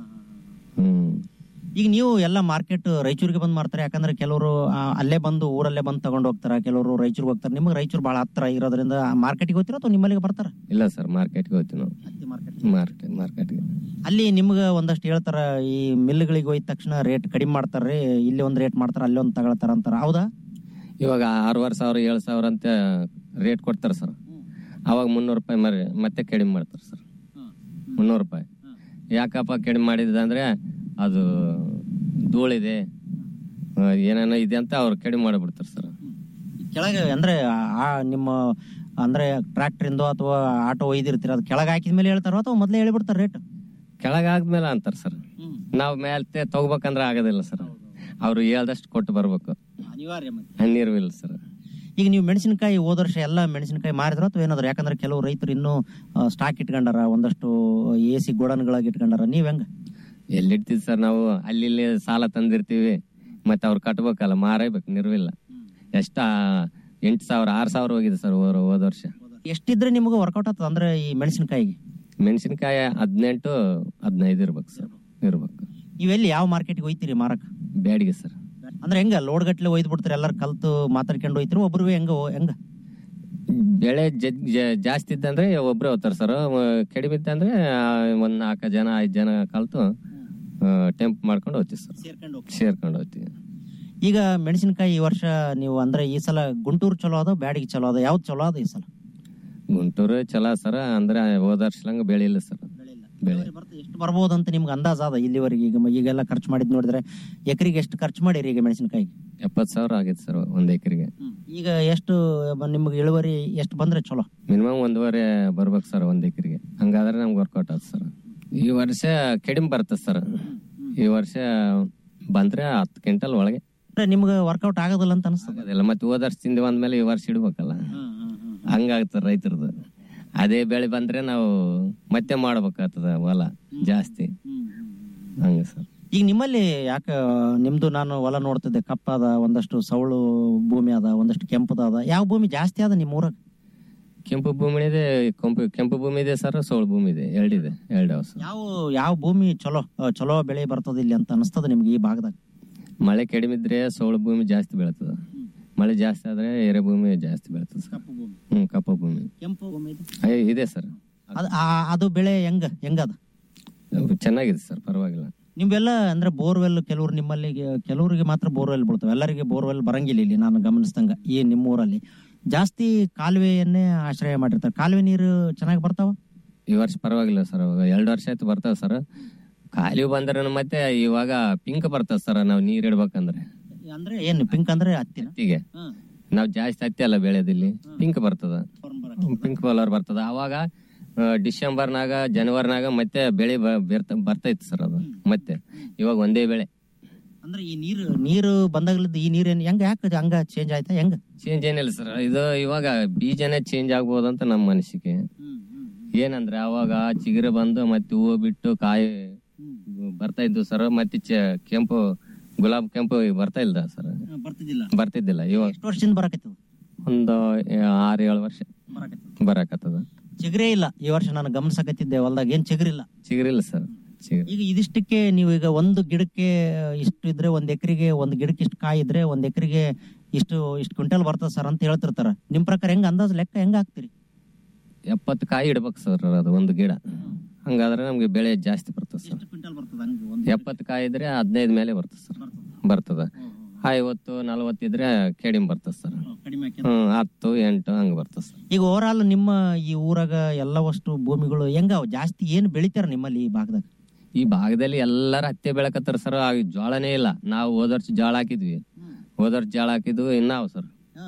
ಹ್ಮ್ ಈಗ ನೀವು ಎಲ್ಲ ಮಾರ್ಕೆಟ್ ರಾಯಚೂರಿಗೆ ಬಂದ್ ಮಾಡ್ತಾರೆ ಯಾಕಂದ್ರೆ ಕೆಲವರು ಆ, ಅಲ್ಲೇ ಬಂದು ಊರಲ್ಲೇ ಬಂದು ತಗೊಂಡು ಹೋಗ್ತಾರ ಕೆಲವರು ರಾಯಚೂರಿಗೆ ಹೋಗ್ತಾರೆ ನಿಮಗೆ ರಾಯಚೂರು ಬಹಳ ಹತ್ರ ಇರೋದ್ರಿಂದ ಮಾರ್ಕೆಟ್ಗೆ ಹೋಗ್ತೀರಾ ಅಥವಾ ನಿಮ್ಮಲ್ಲಿಗೆ ಬರ್ತಾರ ಇಲ್ಲ ಸರ್ ಮಾರ್ಕೆಟ್ಗೆ ಹೋಗ್ತೀವಿ ನಾವು ಮಾರ್ಕೆಟ್ ಮಾರ್ಕೆಟ್ಗೆ ಅಲ್ಲಿ ನಿಮ್ಗೆ ಒಂದಷ್ಟು ಹೇಳ್ತಾರ ಈ ಮಿಲ್ಗಳಿಗೆ ಹೋಯ್ದ ತಕ್ಷಣ ರೇಟ್ ಕಡಿಮೆ ಮಾಡ್ತಾರ್ರಿ ಇಲ್ಲಿ ಒಂದ್ ರೇಟ್ ಮಾಡ್ತಾರ ಅಲ್ಲಿ ಒಂದ್ ತಗೊಳ್ತಾರ ಅಂತಾರ ಹೌದಾ ಇವಾಗ ಆರೂವರೆ ಸಾವಿರ ಏಳು ಸಾವಿರ ಅಂತ ರೇಟ್ ಕೊಡ್ತಾರೆ ಸರ್ ಅವಾಗ ಮುನ್ನೂರು ರೂಪಾಯಿ ಮರಿ ಮತ್ತೆ ಕಡಿಮೆ ಮಾಡ್ತಾರೆ ಸರ್ ಮುನ್ನೂರು ರೂಪಾಯಿ ಯಾಕಪ್ಪ ಕಡಿಮೆ ಮಾಡಿದ ಅಂದ್ರೆ ಅದು ಧೂಳಿದೆ ಆ, ಏನೇನೋ ಇದೆ ಅಂತ ಅವ್ರು ಕಡಿಮೆ ಮಾಡಿಬಿಡ್ತಾರೆ ಸರ್ ಕೆಳಗೆ ಅಂದ್ರೆ ಆ ನಿಮ್ಮ ಅಂದ್ರೆ ಟ್ರಾಕ್ಟರ್ ಇಂದೋ ಅಥವಾ ಆಟೋ ಒಯ್ದಿರ್ತೀರ ಅದು ಕೆಳಗೆ ಹಾಕಿದ ಮೇಲೆ ಹೇಳ್ತಾರೋ ಅಥವಾ ಮೊದ್ಲೇ ಹೇಳ್ಬಿಡ್ತಾರ ರೇಟ್ ಕೆಳಗಾದ್ಮೇಲೆ ಅಂತಾರೆ ಸರ್ ನಾವು ಮೇಲ್ತೆ ತಗೋಬೇಕಂದ್ರೆ ಆಗೋದಿಲ್ಲ ಸರ್ ಅವ್ರು ಹೇಳ್ದಷ್ಟು ಕೊಟ್ಟು ಬರ್ಬೇಕು ನೀರು ಇಲ್ಲ ಸರ್ ಈಗ ನೀವು ಮೆಣಸಿನಕಾಯಿ ಹೋದ ವರ್ಷ ಎಲ್ಲ ಮೆಣಸಿನಕಾಯಿ ಮಾರಿದ್ರ ಅಥವಾ ಏನಾದ್ರು ಯಾಕಂದ್ರೆ ಕೆಲವು ರೈತರು ಇನ್ನೂ ಸ್ಟಾಕ್ ಇಟ್ಕೊಂಡಾರ ಒಂದಷ್ಟು ಎ ಸಿ ಗೋಡನ್ಗಳಾಗಿ ಇಟ್ಕೊಂಡಾರ ನೀವ್ ಹೆಂಗ ಎಲ್ಲಿಡ್ತೀವಿ ಸರ್ ನಾವು ಅಲ್ಲಿ ಇಲ್ಲಿ ಸಾಲ ತಂದಿರ್ತೀವಿ ಮತ್ತೆ ಅವ್ರು ಕಟ್ಬೇಕಲ್ಲ ಮಾರಬೇಕು ನಿರ್ವಿಲ್ಲ ಎಷ್ಟ ಎಂಟು ಸಾವಿರ ಆರು ಸಾವಿರ ಹೋಗಿದೆ ಸರ್ ಹೋದ ಹೋದ ವರ್ಷ ಎಷ್ಟಿದ್ರೆ ನಿಮ್ಗೆ ವರ್ಕೌಟ್ ಆಗ್ತದ ಅಂದ್ರೆ ಈ ಮೆಣಸಿನಕಾಯಿಗೆ ಮೆಣಸಿನಕಾಯಿ ಹದಿನೆಂಟು ಹದಿನೈದು ಇರ್ಬೇಕು ಸರ್ ಇರ್ಬೇಕು ನೀವೆಲ್ಲಿ ಯಾವ ಮಾರ್ಕೆಟ್ಗೆ ಹೋಯ್ತೀರಿ ಮಾರಕ್ ಬ್ಯಾಡಿಗೆ ಸರ್ ಅಂದ್ರೆ ಹೆಂಗ ಲೋಡ್ ಗಟ್ಲೆ ಒಯ್ದು ಬಿಡ್ತಾರೆ ಎಲ್ಲಾರು ಕಲ್ತು ಮಾತಾಡ್ಕೊಂಡು ಹೋಯ್ತಿರಿ ಒಬ್ರು ಹೆಂಗ ಹೆಂಗ ಬೆಳೆ ಜಗ್- ಜ- ಜಾಸ್ತಿ ಇದ್ದಂದ್ರೆ ಒಬ್ರೇ ಹೋಗ್ತಾರೆ ಸರ್ ಕಡಿಮೆ ಇತ್ತಂದ್ರೆ ಆ, ಒಂದ್ ನಾಲ್ಕು ಜನ ಐದ್ ಜನ ಕಲ್ತು ಟೆಂಪ್ ಮಾಡ್ಕೊಂಡು ಹೋಗ್ತೀವಿ ಸರ್ ಸೇರ್ಕೊಂಡು ಹೋಗ್ತೀವಿ ಈಗ ಮೆಣಸಿನಕಾಯಿ ಈ ವರ್ಷ ನೀವು ಅಂದ್ರೆ ಈ ಸಲ ಗುಂಟೂರು ಚಲೋ ಅದ ಬ್ಯಾಡಿಗೆ ಚಲೋ ಅದ ಯಾವ್ದು ಚಲೋ ಅದ ಈ ಸಲ ಗುಂಟೂರು ಚಲೋ ಸರ್ ಅಂದ್ರೆ ಹೋದ ವರ್ಷಲಂಗ ಬೆಳೆ ಇಲ್ಲ ಸರ್ ಬೆಳೆ ಎಷ್ಟು ಬರ್ಬೋದಂತ ನಿಮ್ಗೆ ಅಂದಾಜ್ ಅದ ಇಲ್ಲಿವರೆಗೆ ಈಗ ಮ- ಈಗೆಲ್ಲ ಖರ್ಚು ಮಾಡಿದ್ ನೋಡಿದ್ರೆ ಎಕರೆಗೆ ಎಷ್ಟು ಖರ್ಚು ಮಾಡಿರಿ ಈಗ ಮೆಣಸಿನಕಾಯಿ ಎಪ್ಪತ್ತು ಸಾವಿರ ಆಗೈತೆ ಸರ್ ಒಂದ್ ಎಕರೆಗೆ ಈಗ ಎಷ್ಟು ಬ- ನಿಮ್ಗೆ ಇಳುವರಿ ಎಷ್ಟು ಬಂದ್ರೆ ಚಲೋ ಮಿನಿಮಮ್ ಒಂದೂವರೆ ಬರ್ಬೇಕು ಸರ್ ಒಂದ್ ಎಕರೆಗೆ ಹಂಗಾದ್ರೆ ನಮ್ಗೆ ವರ್ಕೌಟ್ ಆಗುತ್ತೆ ಸರ್ ಈ ವರ್ಷ ಕಡಿಮೆ ಬರ್ತದೆ ಸರ್ ಈ ವರ್ಷ ಬಂದ್ರೆ ಹತ್ತು ಕ್ವಿಂಟಲ್ ಒಳಗೆ ಅಂದ್ರೆ ನಿಮ್ಗೆ ವರ್ಕೌಟ್ ಆಗೋದಿಲ್ಲ ಅಂತ ಅನಿಸ್ತದೆ ಅದೆಲ್ಲ ಮತ್ತೆ ಹೋದ ವರ್ಷ ತಿಂದಿ ಅಂದ್ಮೇಲೆ ಈ ವರ್ಷ ಇಡ್ಬೇಕಲ್ಲ ಹಂಗಾಗ್ತದೆ ರೈತರದು ಅದೇ ಬೆಳೆ ಬಂದ್ರೆ ನಾವು ಮತ್ತೆ ಮಾಡ್ಬೇಕಾಗ್ತದ ಹೊಲ ಜಾಸ್ತಿ ಹಂಗೆ ಸರ್ ಈಗ ನಿಮ್ಮಲ್ಲಿ ಯಾಕೆ ನಿಮ್ದು ನಾನು ಹೊಲ ನೋಡ್ತಿದ್ದೆ ಕಪ್ಪದ ಒಂದಷ್ಟು ಸೌಳು ಭೂಮಿ ಅದ ಒಂದಷ್ಟು ಕೆಂಪದ ಅದ ಯಾವ ಭೂಮಿ ಜಾಸ್ತಿ ಅದ ನಿಮ್ಮ ಊರಾಗ ಕೆಂಪು ಭೂಮಿ ಇದೆ ಕೆಂಪು ಕೆಂಪು ಭೂಮಿ ಇದೆ ಸರ್ ಸೋಳು ಭೂಮಿ ಇದೆ ಎರಡಿದೆ ಎರಡು ಹೌಸ್ ಯಾವ ಯಾವ ಭೂಮಿ ಚಲೋ ಆ, ಚಲೋ ಬೆಳೆ ಬರ್ತದ ಇಲ್ಲಿ ಅಂತ ಅನಿಸ್ತದ ನಿಮ್ಗೆ ಈ ಭಾಗದಾಗ ಮಳೆ ಕಡಿಮೆ ಇದ್ರೆ ಸೋಳು ಭೂಮಿ ಜಾಸ್ತಿ ಬೆಳತದ ಮಳೆ ಜಾಸ್ತಿ ಆದ್ರೆ ಎರೆ ಭೂಮಿ ಜಾಸ್ತಿ ಬೆಳತದ ಸರ್ ಹ್ಮ್ ಕಪ್ಪು ಭೂಮಿ ಕೆಂಪು ಭೂಮಿ ಅಯ್ಯ, ಇದೆ ಸರ್ ಅದ್- ಆ- ಅದು ಬೆಳೆ ಹೆಂಗ ಹೆಂಗದ ಚೆನ್ನಾಗಿದೆ ಸರ್ ಪರವಾಗಿಲ್ಲ ನಿಮ್ವೆಲ್ಲ ಅಂದ್ರೆ ಬೋರ್ವೆಲ್ ಕೆಲವ್ರು ನಿಮ್ಮಲ್ಲಿ ಕೆಲವರಿಗೆ ಮಾತ್ರ ಬೋರ್ವೆಲ್ ಬೀಳ್ತಾವೆ ಎಲ್ಲರಿಗೆ ಬೋರ್ವೆಲ್ ಬರಂಗಿಲ್ಲ ಇಲ್ಲಿ ನಾನು ಗಮನಿಸ್ದಂಗ ಈ ನಿಮ್ಮ ಊರಲ್ಲಿ ಜಾಸ್ತಿ ಕಾಲುವೆಯನ್ನೇ ಆಶ್ರಯ ಮಾಡಿರ್ತಾರೆ ಕಾಲುವೆ ನೀರು ಚೆನ್ನಾಗಿ ಬರ್ತಾವ ಈ ವರ್ಷ ಪರವಾಗಿಲ್ಲ ಸರ್ ಎರಡು ವರ್ಷ ಆಯ್ತು ಬರ್ತಾವ ಸರ್ ಖಾಲಿ ಬಂದ್ರೆ ಮತ್ತೆ ಇವಾಗ ಪಿಂಕ್ ಬರ್ತದ ಸರ್ ನಾವು ನೀರ್ ಇಡ್ಬೇಕಂದ್ರೆ ಅಂದ್ರೆ ಏನ್ ಪಿಂಕ್ ಅಂದ್ರೆ ಹತ್ತಿನ ಹತ್ತಿಗೆ ನಾವ್ ಜಾಸ್ತಿ ಹತ್ತಿ ಅಲ್ಲ ಬೆಳೆದಿಲ್ಲಿ ಪಿಂಕ್ ಬರ್ತದ ಪಿಂಕ್ ಕಲರ್ ಬರ್ತದ ಅವಾಗ ಆ, ಡಿಸೆಂಬರ್ನಾಗ ಜನವರಿನಾಗ ಮತ್ತೆ ಬೆಳೆ ಬ- ಬೆರ್ತ- ಬರ್ತೈತಿ ಸರ್ ಅದು ಮತ್ತೆ ಇವಾಗ ಒಂದೇ ಬೆಳೆ ಅಂದ್ರೆ ಈ ನೀರು ನೀರು ಬಂದಾಗ್ಲಿದ್ದ ಈ ನೀರೇನ್ ಹೆಂಗ ಯಾಕೆ ಹಂಗ ಚೇಂಜ್ ಆಯ್ತಾ ಹೆಂಗ ಚೇಂಜ್ ಏನಿಲ್ಲ ಸರ್ ಇದು ಇವಾಗ ಬೀಜನೇ ಚೇಂಜ್ ಆಗ್ಬೋದಂತ ನಮ್ಮ ಅನಿಸಿಕೆ ಏನಂದ್ರೆ ಅವಾಗ ಚಿಗುರು ಬಂದು ಮತ್ತೆ ಹೂವು ಬಿಟ್ಟು ಕಾಯಿ ಬರ್ತಾ ಇದ್ವು ಸರ್ ಮತ್ತೆ ಚ- ಕೆಂಪು ಗುಲಾಬ್ ಕೆಂಪು ಬರ್ತಾ ಇಲ್ಲ ಸರ್ ಬರ್ತಿದ್ದಿಲ್ಲ ಬರ್ತಿದ್ದಿಲ್ಲ ಇವಾಗ ಎಷ್ಟು ವರ್ಷದಿಂದ ಬರಕತ್ತದ ಒಂದು ಆರು ಏಳು ವರ್ಷ ಬರಾಕತ್ತದ ಚಿಗರೇ ಇಲ್ಲ ಈ ವರ್ಷ ನಾನು ಗಮನಿಸಕತ್ತಿದ್ದೆ ಹೊಲ್ದಾಗ ಏನ್ ಚಿಗುರಿಲ್ಲ ಚಿಗುರಿಲ್ಲ ಸರ್ ಚಿಗುರು ಈಗ ಇದಿಷ್ಟಕ್ಕೆ ನೀವು ಈಗ ಒಂದು ಗಿಡಕ್ಕೆ ಇಷ್ಟು ಇದ್ರೆ ಒಂದ್ ಎಕರೆಗೆ ಒಂದ್ ಗಿಡಕ್ಕೆ ಇಷ್ಟು ಕಾಯಿ ಇದ್ರೆ ಒಂದ್ ಎಕರೆಗೆ ಇಷ್ಟು ಇಷ್ಟು ಕ್ವಿಂಟಲ್ ಬರ್ತದ ಸರ್ ಅಂತ ಹೇಳ್ತಿರ್ತಾರ ನಿಮ್ ಪ್ರಕಾರ ಹೆಂಗ ಅಂದಾಜ್ ಲೆಕ್ಕ ಹೆಂಗ ಹಾಕ್ತಿರಿ ಎಪ್ಪತ್ತು ಕಾಯಿ ಇಡ್ಬೇಕು ಸರ್ ಅದು ಒಂದು ಗಿಡ ಹಂಗಾದ್ರೆ ನಮ್ಗೆ ಬೆಳೆ ಜಾಸ್ತಿ ಬರ್ತದೆ ಸರ್ ಎಪ್ಪತ್ತು ಕಾಯಿ ಇದ್ರೆ ಹದಿನೈದು ಮೇಲೆ ಬರ್ತದೆ ಸರ್ ಬರ್ತದ ಐವತ್ತು ನಲವತ್ತು ಇದ್ರೆ ಕಡಿಮೆ ಬರ್ತದೆ ಸರ್ ಹ್ಮ್ ಹತ್ತು ಎಂಟು ಹಂಗ ಬರ್ತದೆ ಸರ್ ಈಗ ಓವರ್ ಆಲ್ ನಿಮ್ಮ ಈ ಊರಾಗ ಎಲ್ಲವಷ್ಟು ಭೂಮಿಗಳು ಹೆಂಗ ಅವ? ಜಾಸ್ತಿ ಏನ್ ಬೆಳಿತಾರ ನಿಮ್ಮಲ್ಲಿ ಈ ಭಾಗದಾಗ ಈ ಭಾಗದಲ್ಲಿ ಎಲ್ಲಾರು ಹತ್ತಿ ಬೆಳಕತ್ತಾರ ಸರ್ ಆ ಜೋಳನೇ ಇಲ್ಲ ನಾವು ಹೋದ ವರ್ಷ ಜೋಳ ಹಾಕಿದ್ವಿ ಹೋದ ವರ್ಷ ಜೋಳ ಹಾಕಿದ್ವು ಇನ್ನಾವ್ ಸರ್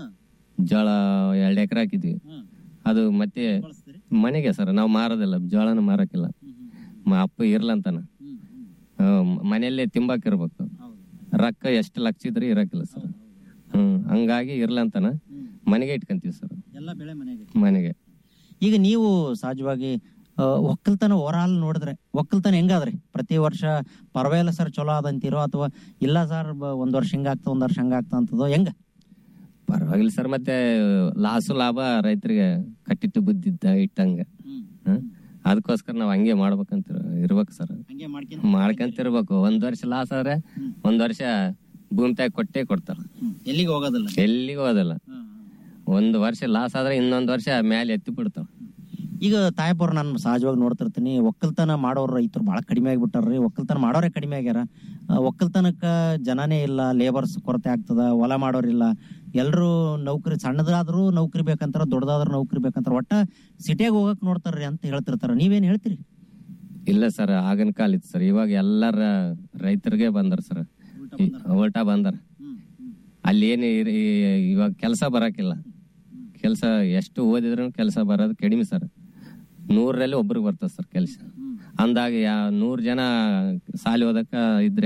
ಜೋಳ ಎರಡ್ ಎಕರೆ ಹಾಕಿದ್ವಿ ಅದು ಮತ್ತೆ ಮನೆಗೆ ಸರ್ ನಾವು ಮಾರೋದಿಲ್ಲ ಜೋಳನ ಮಾರಕ್ಕಿಲ್ಲ ಮ- ಅಪ್ಪ ಇರ್ಲಂತಾನ ಆ, ಮ- ಮನೆಯಲ್ಲೇ ತಿಂಬಾಕಿರ್ಬೇಕು ರೊಕ್ಕ ಎಷ್ಟು ಲಕ್ಷ ಇದ್ರೆ ಇರಕ್ಕಿಲ್ಲ ಸರ್ ಹ್ಮ್ ಹಂಗಾಗಿ ಇರ್ಲಂತಾನ ಮನೆಗೆ ಇಟ್ಕೊಂತೀವಿ ಸರ್ ಎಲ್ಲ ಬೆಳೆ ಮನೆಗೆ ಮನೆಗೆ ಈಗ ನೀವು ಸಹಜವಾಗಿ ಆ, ಒಕ್ಕಲ್ತನ ಓವರ್ ಆಲ್ ನೋಡಿದ್ರೆ ಒಕ್ಕಲ್ತನ ಹೆಂಗಾದ್ರಿ ಪ್ರತಿ ವರ್ಷ ಪರವಾಗಿಲ್ಲ ಸರ್ ಚಲೋ ಅದಂತೀರೋ ಅಥವಾ ಇಲ್ಲ ಸರ್ ಒಂದ್ ವರ್ಷ ಹಿಂಗಾಗ್ತ ಒಂದ್ ವರ್ಷ ಹಂಗಾಗ್ತ ಅಂತದೋ ಹೆಂಗ ಪರವಾಗಿಲ್ಲ ಸರ್ ಮತ್ತೆ ಲಾಸು ಲಾಭ ರೈತರಿಗೆ ಕಟ್ಟಿಟ್ಟು ಬುದ್ಧಿದ್ದ ಇಟ್ಟಂಗ ಹ್ಮ್? ಅದಕ್ಕೋಸ್ಕರ ನಾವ್ ಹಂಗೆ ಮಾಡ್ಬೇಕಂತ ಇರ್ಬೇಕು ಸರ್ ಮಾಡ್ಕಂತಿರ್ಬೇಕು ಒಂದ್ ವರ್ಷ ಲಾಸ್ ಆದ್ರೆ ಒಂದ್ ವರ್ಷ ಭೂಮಿ ತಾಯಿ ಕೊಟ್ಟೆ ಕೊಡ್ತಾರ ಎಲ್ಲಿಗೆ ಹೋಗೋದಿಲ್ಲ ಎಲ್ಲಿಗೂ ಹೋದಲ್ಲ ಒಂದ್ ವರ್ಷ ಲಾಸ್ ಆದ್ರೆ ಇನ್ನೊಂದ್ ವರ್ಷ ಮೇಲೆ ಎತ್ತಿ ಬಿಡ್ತಾವ ಈಗ ತಾಯಪ್ಪವ್ರು ನಾನು ಸಹಜವಾಗಿ ನೋಡ್ತಿರ್ತೀನಿ ಒಕ್ಕಲ್ತನ ಮಾಡೋರು ರೈತರು ಬಹಳ ಕಡಿಮೆ ಆಗಿಬಿಟ್ಟಾರ್ರಿ ಒಕ್ಕಲ್ತನ ಮಾಡೋರೇ ಕಡಿಮೆ ಆಗ್ಯಾರ ಆ, ಒಕ್ಕಲ್ತನಕ್ಕ ಜನನೇ ಇಲ್ಲ ಲೇಬರ್ಸ್ ಕೊರತೆ ಆಗ್ತದ ಹೊಲ ಮಾಡೋರಿಲ್ಲ ಎಲ್ರು ನೌಕರಿ ಸಣ್ಣದಾದ್ರೂ ನೌಕರಿ ಬೇಕಂತಾರ ದೊಡ್ಡದಾದ್ರೂ ನೌಕರಿ ಬೇಕಂತಾರ ಒಟ್ಟ ಸಿಟಿಯಾಗ ಹೋಗಕ್ ನೋಡ್ತಾರ್ರಿ ಅಂತ ಹೇಳ್ತಿರ್ತಾರ ನೀವೇನ್ ಹೇಳ್ತೀರಿ ಇಲ್ಲ ಸರ್ ಆಗಿನ ಕಾಲ ಇತ್ತು ಸರ್ ಇವಾಗ ಎಲ್ಲರ ರೈತರಿಗೆ ಬಂದಾರ ಸರ್ ಉಲ್ಟಾ ಬಂದಾರ ಅಲ್ಲಿ ಏನು ಇವಾಗ ಕೆಲಸ ಬರಾಕಿಲ್ಲ ಕೆಲಸ ಎಷ್ಟು ಓದಿದ್ರು ಕೆಲಸ ಬರೋದು ಕಡಿಮೆ ಸರ್ ನೂರರಲ್ಲಿ ಒಬ್ರಿಗೆ ಬರ್ತದೆ ಸರ್ ಕೆಲಸ ಅಂದಾಗ ಯಾ ನೂರು ಜನ ಸಾಲಿ ಓದಕ್ಕ ಇದ್ರೆ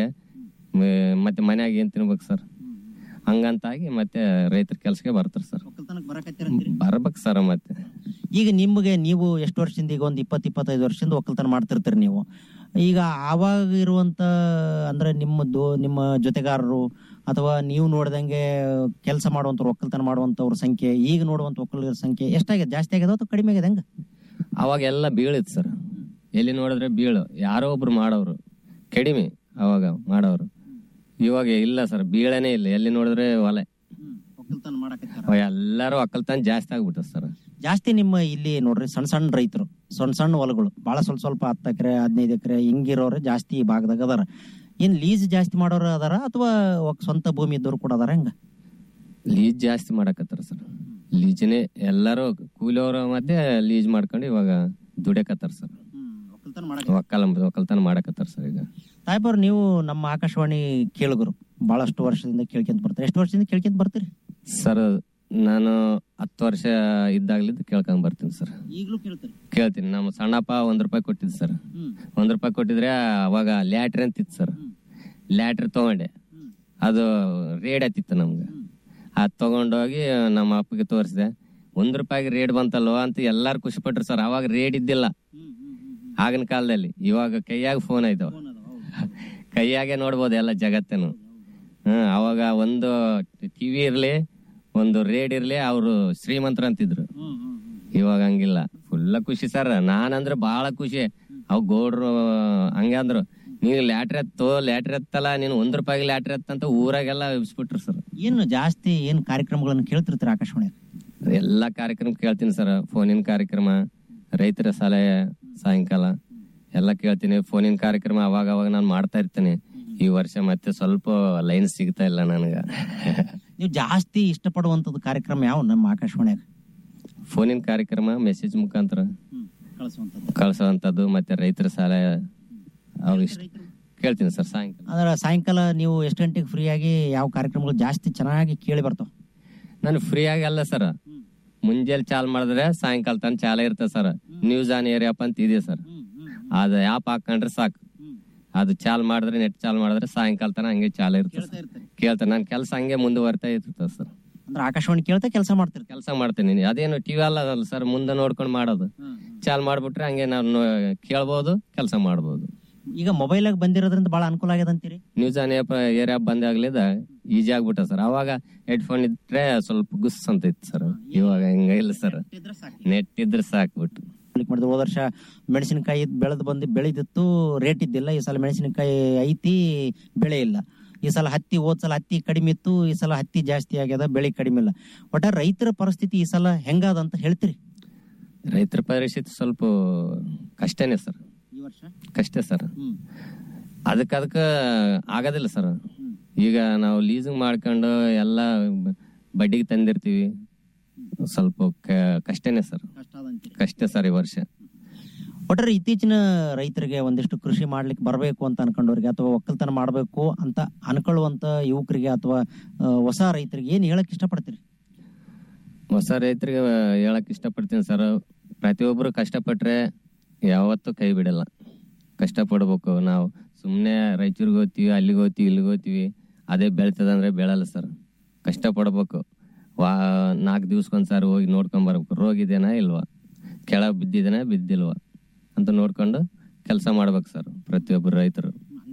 ಮ- ಮತ್ತೆ ಮನ್ಯಾಗ ಏನ್ ತಿನ್ಬೇಕು ಸರ್ ಹಂಗಂತಾಗಿ ಮತ್ತೆ ರೈತರ ಕೆಲ್ಸಕ್ಕೆ ಬರ್ತಾರೆ ಸರ್ ಬರ್ಬೇಕು ಸರ್ ಮತ್ತೆ ಈಗ ನಿಮಗೆ ನೀವು ಎಷ್ಟು ವರ್ಷದಿಂದ ಈಗ ಒಂದು ಇಪ್ಪತ್ತು ಇಪ್ಪತ್ತೈದು ವರ್ಷದಿಂದ ಒಕ್ಕಲ್ತನ ಮಾಡ್ತಿರ್ತೀರಿ ನೀವು ಈಗ ಆವಾಗ ಇರುವಂತ ಅಂದ್ರೆ ನಿಮ್ಮದು ನಿಮ್ಮ ಜೊತೆಗಾರರು ಅಥವಾ ನೀವು ನೋಡ್ದಂಗೆ ಕೆಲಸ ಮಾಡುವಂತವ್ರು ಒಕ್ಕಲ್ತನ ಮಾಡುವಂತವ್ರ ಸಂಖ್ಯೆ ಈಗ ನೋಡುವಂತ ಒಕ್ಕಲಿಗರ ಸಂಖ್ಯೆ ಎಷ್ಟಾಗಿದೆ ಜಾಸ್ತಿ ಆಗ್ಯದ ಅಥವಾ ಕಡಿಮೆ ಆಗಿದೆ ಹೆಂಗ ಅವಾಗ ಎಲ್ಲ ಬೀಳಿತ್ತು ಸರ್ ಎಲ್ಲಿ ನೋಡಿದ್ರೆ ಬೀಳು ಯಾರೋ ಒಬ್ರು ಮಾಡೋರು ಕಡಿಮೆ ಅವಾಗ ಮಾಡೋರು ಇವಾಗ ಇಲ್ಲ ಸರ್ ಬೀಳನೇ ಇಲ್ಲ ಎಲ್ಲಿ ನೋಡಿದ್ರೆ ಹೊಲೆ ಅವ ಎಲ್ಲಾರು ಒಕ್ಕಲ್ತನ ಜಾಸ್ತಿ ಆಗ್ಬಿಟ್ಟದ ಸರ್ ಜಾಸ್ತಿ ನಿಮ್ಮ ಇಲ್ಲಿ ನೋಡ್ರಿ ಸಣ್ಣ ಸಣ್ಣ ರೈತರು ಸಣ್ಣ ಸಣ್ಣ ಹೊಲಗಳು ಬಹಳ ಸ್ವಲ್ಪ ಸ್ವಲ್ಪ ಹತ್ತು ಎಕರೆ ಹದಿನೈದು ಎಕರೆ ಹಿಂಗಿರೋರು ಜಾಸ್ತಿ ಈ ಭಾಗದಾಗ ಅದಾರ ಏನ್ ಲೀಸ್ ಜಾಸ್ತಿ ಮಾಡೋರು ಅದಾರ ಅಥವಾ ಒಕ್- ಸ್ವಂತ ಭೂಮಿ ಇದ್ದವ್ರು ಕೂಡ ಅದಾರ ಹೆಂಗ ಲೀಜ್ ಜಾಸ್ತಿ ಮಾಡಕತ್ತಾರ ಸರ್ ಲೀಜ್ನೇ ಎಲ್ಲಾರು ಕೂಲಿಯವರು ಮತ್ತೆ ಲೀಜ್ ಮಾಡ್ಕೊಂಡು ಇವಾಗ ದುಡಿಯಕತ್ತಾರ ಸರ್ ಒಕ್ಕಲ ಒಕ್ಕಲ್ತನ ಮಾಡಕತ್ತಾರ ಸರ್ ಈಗ ಸಾಹೇಬ್ರು ನೀವು ನಮ್ಮ ಆಕಾಶವಾಣಿ ಕೇಳುಗರು ಬಹಳಷ್ಟು ವರ್ಷದಿಂದ ಕೇಳ್ಕೊಂತ ಬರ್ತಾರೆ ಎಷ್ಟು ವರ್ಷದಿಂದ ಕೇಳ್ಕೊಂತ ಬರ್ತೀರಿ ಸರ್ ನಾನು ಹತ್ತು ವರ್ಷ ಇದ್ದಾಗ್ಲಿದ್ದು ಕೇಳ್ಕೊಂಡ್ ಬರ್ತೀನಿ ಸರ್ ಈಗಲೂ ಕೇಳ್ತೀರಿ ಕೇಳ್ತೀನಿ ನಮ್ಮ ಸಣ್ಣಪ್ಪ ಒಂದ್ ರೂಪಾಯಿ ಕೊಟ್ಟಿದ್ದು ಸರ್ ಒಂದ್ ರೂಪಾಯಿ ಕೊಟ್ಟಿದ್ರೆ ಅವಾಗ ಲ್ಯಾಟ್ರಿ ಅಂತಿತ್ತು ಸರ್ ಲ್ಯಾಟ್ರಿ ತಗೊಂಡೆ ಅದು ರೇಡ್ ಹತ್ತಿತ್ತು ನಮ್ಗೆ ಅದ್ ತಗೊಂಡೋಗಿ ನಮ್ಮ ಅಪ್ಪಗೆ ತೋರಿಸಿದೆ ಒಂದ್ ರೂಪಾಯಿಗೆ ರೇಡ್ ಬಂತಲ್ವ ಅಂತ ಎಲ್ಲಾರು ಖುಷಿ ಪಟ್ರು ಸರ್ ಅವಾಗ ರೇಡ್ ಇದ್ದಿಲ್ಲ ಆಗಿನ ಕಾಲದಲ್ಲಿ ಇವಾಗ ಕೈಯಾಗ ಫೋನ್ ಆಯ್ತವ ಕೈಯಾಗೆ ನೋಡ್ಬೋದು ಎಲ್ಲ ಜಗತ್ತೇನು ಹ್ಮ್ ಅವಾಗ ಒಂದು ಟಿವಿ ಇರ್ಲಿ ಒಂದು ರೇಡ್ ಇರ್ಲಿ ಅವರು ಶ್ರೀಮಂತರ ಅಂತಿದ್ರು ಇವಾಗ ಹಂಗಿಲ್ಲ ಫುಲ್ಲ ಖುಷಿ ಸರ್ ನಾನಂದ್ರೆ ಬಹಳ ಖುಷಿ ಅವ್ ಗೌಡ್ರು ಹಂಗೆ ಅಂದ್ರು ನೀನು ಲ್ಯಾಟ್ರಿ ಎತ್ತೋ ಲ್ಯಾಟ್ರಿ ಎತ್ತಲ್ಲ ನೀನು ಒಂದ್ ರೂಪಾಯಿಗೆ ಲ್ಯಾಟ್ರಿ ಎತ್ತಂತ ಊರಾಗೆಲ್ಲ ಎಬ್ಸ್ಬಿಟ್ರು ಸರ್ ಏನು ಜಾಸ್ತಿ ಏನು ಕಾರ್ಯಕ್ರಮಗಳನ್ನು ಕೇಳ್ತಿರ್ತೀರಿ ಆಕಾಶವಾಣಿ ಎಲ್ಲಾ ಕಾರ್ಯಕ್ರಮ ಕೇಳ್ತೀನಿ ಸರ್ ಫೋನಿನ ಕಾರ್ಯಕ್ರಮ ರೈತರ ಸಲಹೆ ಸಾಯಂಕಾಲ ಎಲ್ಲ ಕೇಳ್ತೀನಿ ಫೋನಿನ ಕಾರ್ಯಕ್ರಮ ಅವಾಗ ಅವಾಗ ನಾನು ಮಾಡ್ತಾ ಇರ್ತೀನಿ ಈ ವರ್ಷ ಮತ್ತೆ ಸ್ವಲ್ಪ ಲೈನ್ ಸಿಗ್ತಾ ಇಲ್ಲ ನನಗ ನೀವು ಜಾಸ್ತಿ ಇಷ್ಟಪಡುವಂಥದ್ದು ಕಾರ್ಯಕ್ರಮ ಯಾವ ನಮ್ಮ ಆಕಾಶವಾಣಿಯಾಗ ಫೋನಿನ ಕಾರ್ಯಕ್ರಮ ಮೆಸೇಜ್ ಮುಖಾಂತರ ಕಳಿಸುವಂಥದ್ದು ಕಳ್ಸೋವಂಥದ್ದು ಮತ್ತೆ ರೈತರ ಸಲಹೆ ಅವು ಇಷ್ಟ ಕೇಳ್ತೀನಿ ಸರ್ ಸಾಯಂಕಾಲ ಅಂದ್ರೆ ಸಾಯಂಕಾಲ ನೀವು ಎಷ್ಟು ಗಂಟೆಗೆ ಫ್ರೀ ಆಗಿ ಯಾವ ಕಾರ್ಯಕ್ರಮಗಳು ಜಾಸ್ತಿ ಚೆನ್ನಾಗಿ ಕೇಳಿ ಬರ್ತಾವ ನಾನು ಫ್ರೀ ಆಗಲ್ಲ ಸರ್ ಮುಂಜಾನೆ ಚಾಲ್ ಮಾಡಿದ್ರೆ ಸಾಯಂಕಾಲ ತನಕ ಚಾಲ ಇರ್ತದೆ ಸರ್ ನ್ಯೂಸ್ ಆನ್ ಏರಿಯಾಪ್ ಅಂತ ಇದೆ ಸರ್ ಅದು ಆ್ಯಪ್ ಹಾಕೊಂಡ್ರೆ ಸಾಕು ಅದು ಚಾಲ್ ಮಾಡಿದ್ರೆ ನೆಟ್ ಚಾಲ್ ಮಾಡಿದ್ರೆ ಸಾಯಂಕಾಲ ತನಕ ಹಂಗೆ ಚಾಲ ಇರ್ತದೆ ಕೇಳ್ತಾರೆ ನನ್ನ ಕೆಲಸ ಹಂಗೆ ಮುಂದುವರ್ತಾ ಇರ್ತದೆ ಸರ್ ಅಂದ್ರೆ ಆಕಾಶವಾಣಿ ಕೇಳ್ತಾ ಕೆಲಸ ಮಾಡ್ತೀರಿ ಕೆಲಸ ಮಾಡ್ತೀನಿ ಅದೇನು ಟಿವಿ ಅಲ್ಲ ಅದಲ್ಲ ಸರ್ ಮುಂದೆ ನೋಡ್ಕೊಂಡು ಮಾಡೋದು ಚಾಲ್ ಮಾಡ್ಬಿಟ್ರೆ ಹಂಗೆ ನಾವು ಕೇಳ್ಬೋದು ಕೆಲಸ ಮಾಡ್ಬೋದು ಈಗ ಮೊಬೈಲಾಗ ಬಂದಿರೋದ್ರಿಂದ ಬಹಳ ಅನುಕೂಲ ಆಗ್ಯದ ಅಂತೀರಿ ನ್ಯೂಸ್ ಆನ್ ಏರಿಯಾ ಬಂದಾಗ್ಲಿದ ಈಜಿ ಆಗ್ಬಿಟ್ಟ ಸರ್ ಅವಾಗ ಹೆಡ್ಫೋನ್ ಇದ್ರೆ ಸ್ವಲ್ಪ ಗುಸ್ ಅಂತ ಇತ್ತು ಸರ್ ಇವಾಗ ಹಿಂಗ ಇಲ್ಲ ಸರ್ ನೆಟ್ ಇದ್ರೆ ಸಾಕ್ಬಿಟ್ಟು ಕ್ಲಿಕ್ ಮಾಡಿದ್ರೆ ಹೋದ ವರ್ಷ ಮೆಣಸಿನಕಾಯಿ ಬೆಳೆದು ಬಂದು ಬೆಳೆದಿತ್ತು ರೇಟ್ ಇದ್ದಿಲ್ಲ ಈ ಸಲ ಮೆಣಸಿನಕಾಯಿ ಐತಿ ಬೆಳೆ ಇಲ್ಲ ಈ ಸಲ ಹತ್ತಿ ಹೋದ್ ಸಲ ಹತ್ತಿ ಕಡಿಮೆ ಇತ್ತು ಈ ಸಲ ಹತ್ತಿ ಜಾಸ್ತಿ ಆಗ್ಯದ ಬೆಳೆ ಕಡಿಮೆ ಇಲ್ಲ ಒಟ್ಟ ರೈತರ ಪರಿಸ್ಥಿತಿ ಈ ಸಲ ಹೆಂಗಾದ ಅಂತ ಹೇಳ್ತೀರಿ ರೈತರ ಪರಿಸ್ಥಿತಿ ಸ್ವಲ್ಪ ಕಷ್ಟನೇ ಸರ್ ಈ ವರ್ಷ ಕಷ್ಟ ಸರ್ ಅದಕ್ಕೆ ಅದಕ್ಕೆ ಆಗೋದಿಲ್ಲ ಸರ್ ಈಗ ನಾವು ಲೀಸಿಂಗ್ ಮಾಡ್ಕೊಂಡು ಎಲ್ಲ ಬ- ಬಡ್ಡಿಗೆ ತಂದಿರ್ತೀವಿ ಸ್ವಲ್ಪ ಕ- ಕಷ್ಟನೇ ಸರ್ ಕಷ್ಟ ಸರ್ ಈ ವರ್ಷ ಒಟ್ಟಾರೆ ಇತ್ತೀಚಿನ ರೈತರಿಗೆ ಒಂದಿಷ್ಟು ಕೃಷಿ ಮಾಡ್ಲಿಕ್ಕೆ ಬರಬೇಕು ಅಂತ ಅನ್ಕೊಂಡವ್ರಿಗೆ ಅಥವಾ ಒಕ್ಕಲ್ತನ ಮಾಡಬೇಕು ಅಂತ ಅನ್ಕೊಳ್ಳುವಂತ ಯುವಕರಿಗೆ ಅಥವಾ ಆ, ಹೊಸ ರೈತರಿಗೆ ಏನ್ ಹೇಳಕ್ ಇಷ್ಟಪಡ್ತೀರಿ ಹೊಸ ರೈತರಿಗೆ ಹೇಳಕ್ ಇಷ್ಟಪಡ್ತೀನಿ ಸರ್ ಪ್ರತಿಯೊಬ್ಬರು ಕಷ್ಟಪಟ್ರೆ ಯಾವತ್ತೂ ಕೈ ಬಿಡಲ್ಲ ಕಷ್ಟಪಡ್ಬೇಕು ನಾವು ಸುಮ್ಮನೆ ರಾಯಚೂರಿಗೆ ಹೋಗ್ತೀವಿ ಅಲ್ಲಿಗೆ ಹೋಗ್ತೀವಿ ಇಲ್ಲಿಗೆ ಹೋಗ್ತೀವಿ ಅದೇ ಬೆಳ್ತದಂದ್ರೆ ಬೆಳಲ್ಲ ಸರ್ ಕಷ್ಟಪಡ್ಬೇಕು ವಾ ನಾಲ್ಕು ದಿವ್ಸಕ್ಕೊಂದ್ಸಾರಿ ಹೋಗಿ ನೋಡ್ಕೊಂಡ್ ಬರ್ಬೇಕು ರೋಗ ಇದೆನಾ ಇಲ್ವಾ ಕೆಳಗೆ ಬಿದ್ದಿದೇನಾ ಬಿದ್ದಿಲ್ವಾ ಅಂತ ನೋಡ್ಕೊಂಡು ಕೆಲಸ ಮಾಡ್ಬೇಕು ಸರ್ ಪ್ರತಿಯೊಬ್ಬರು ರೈತರು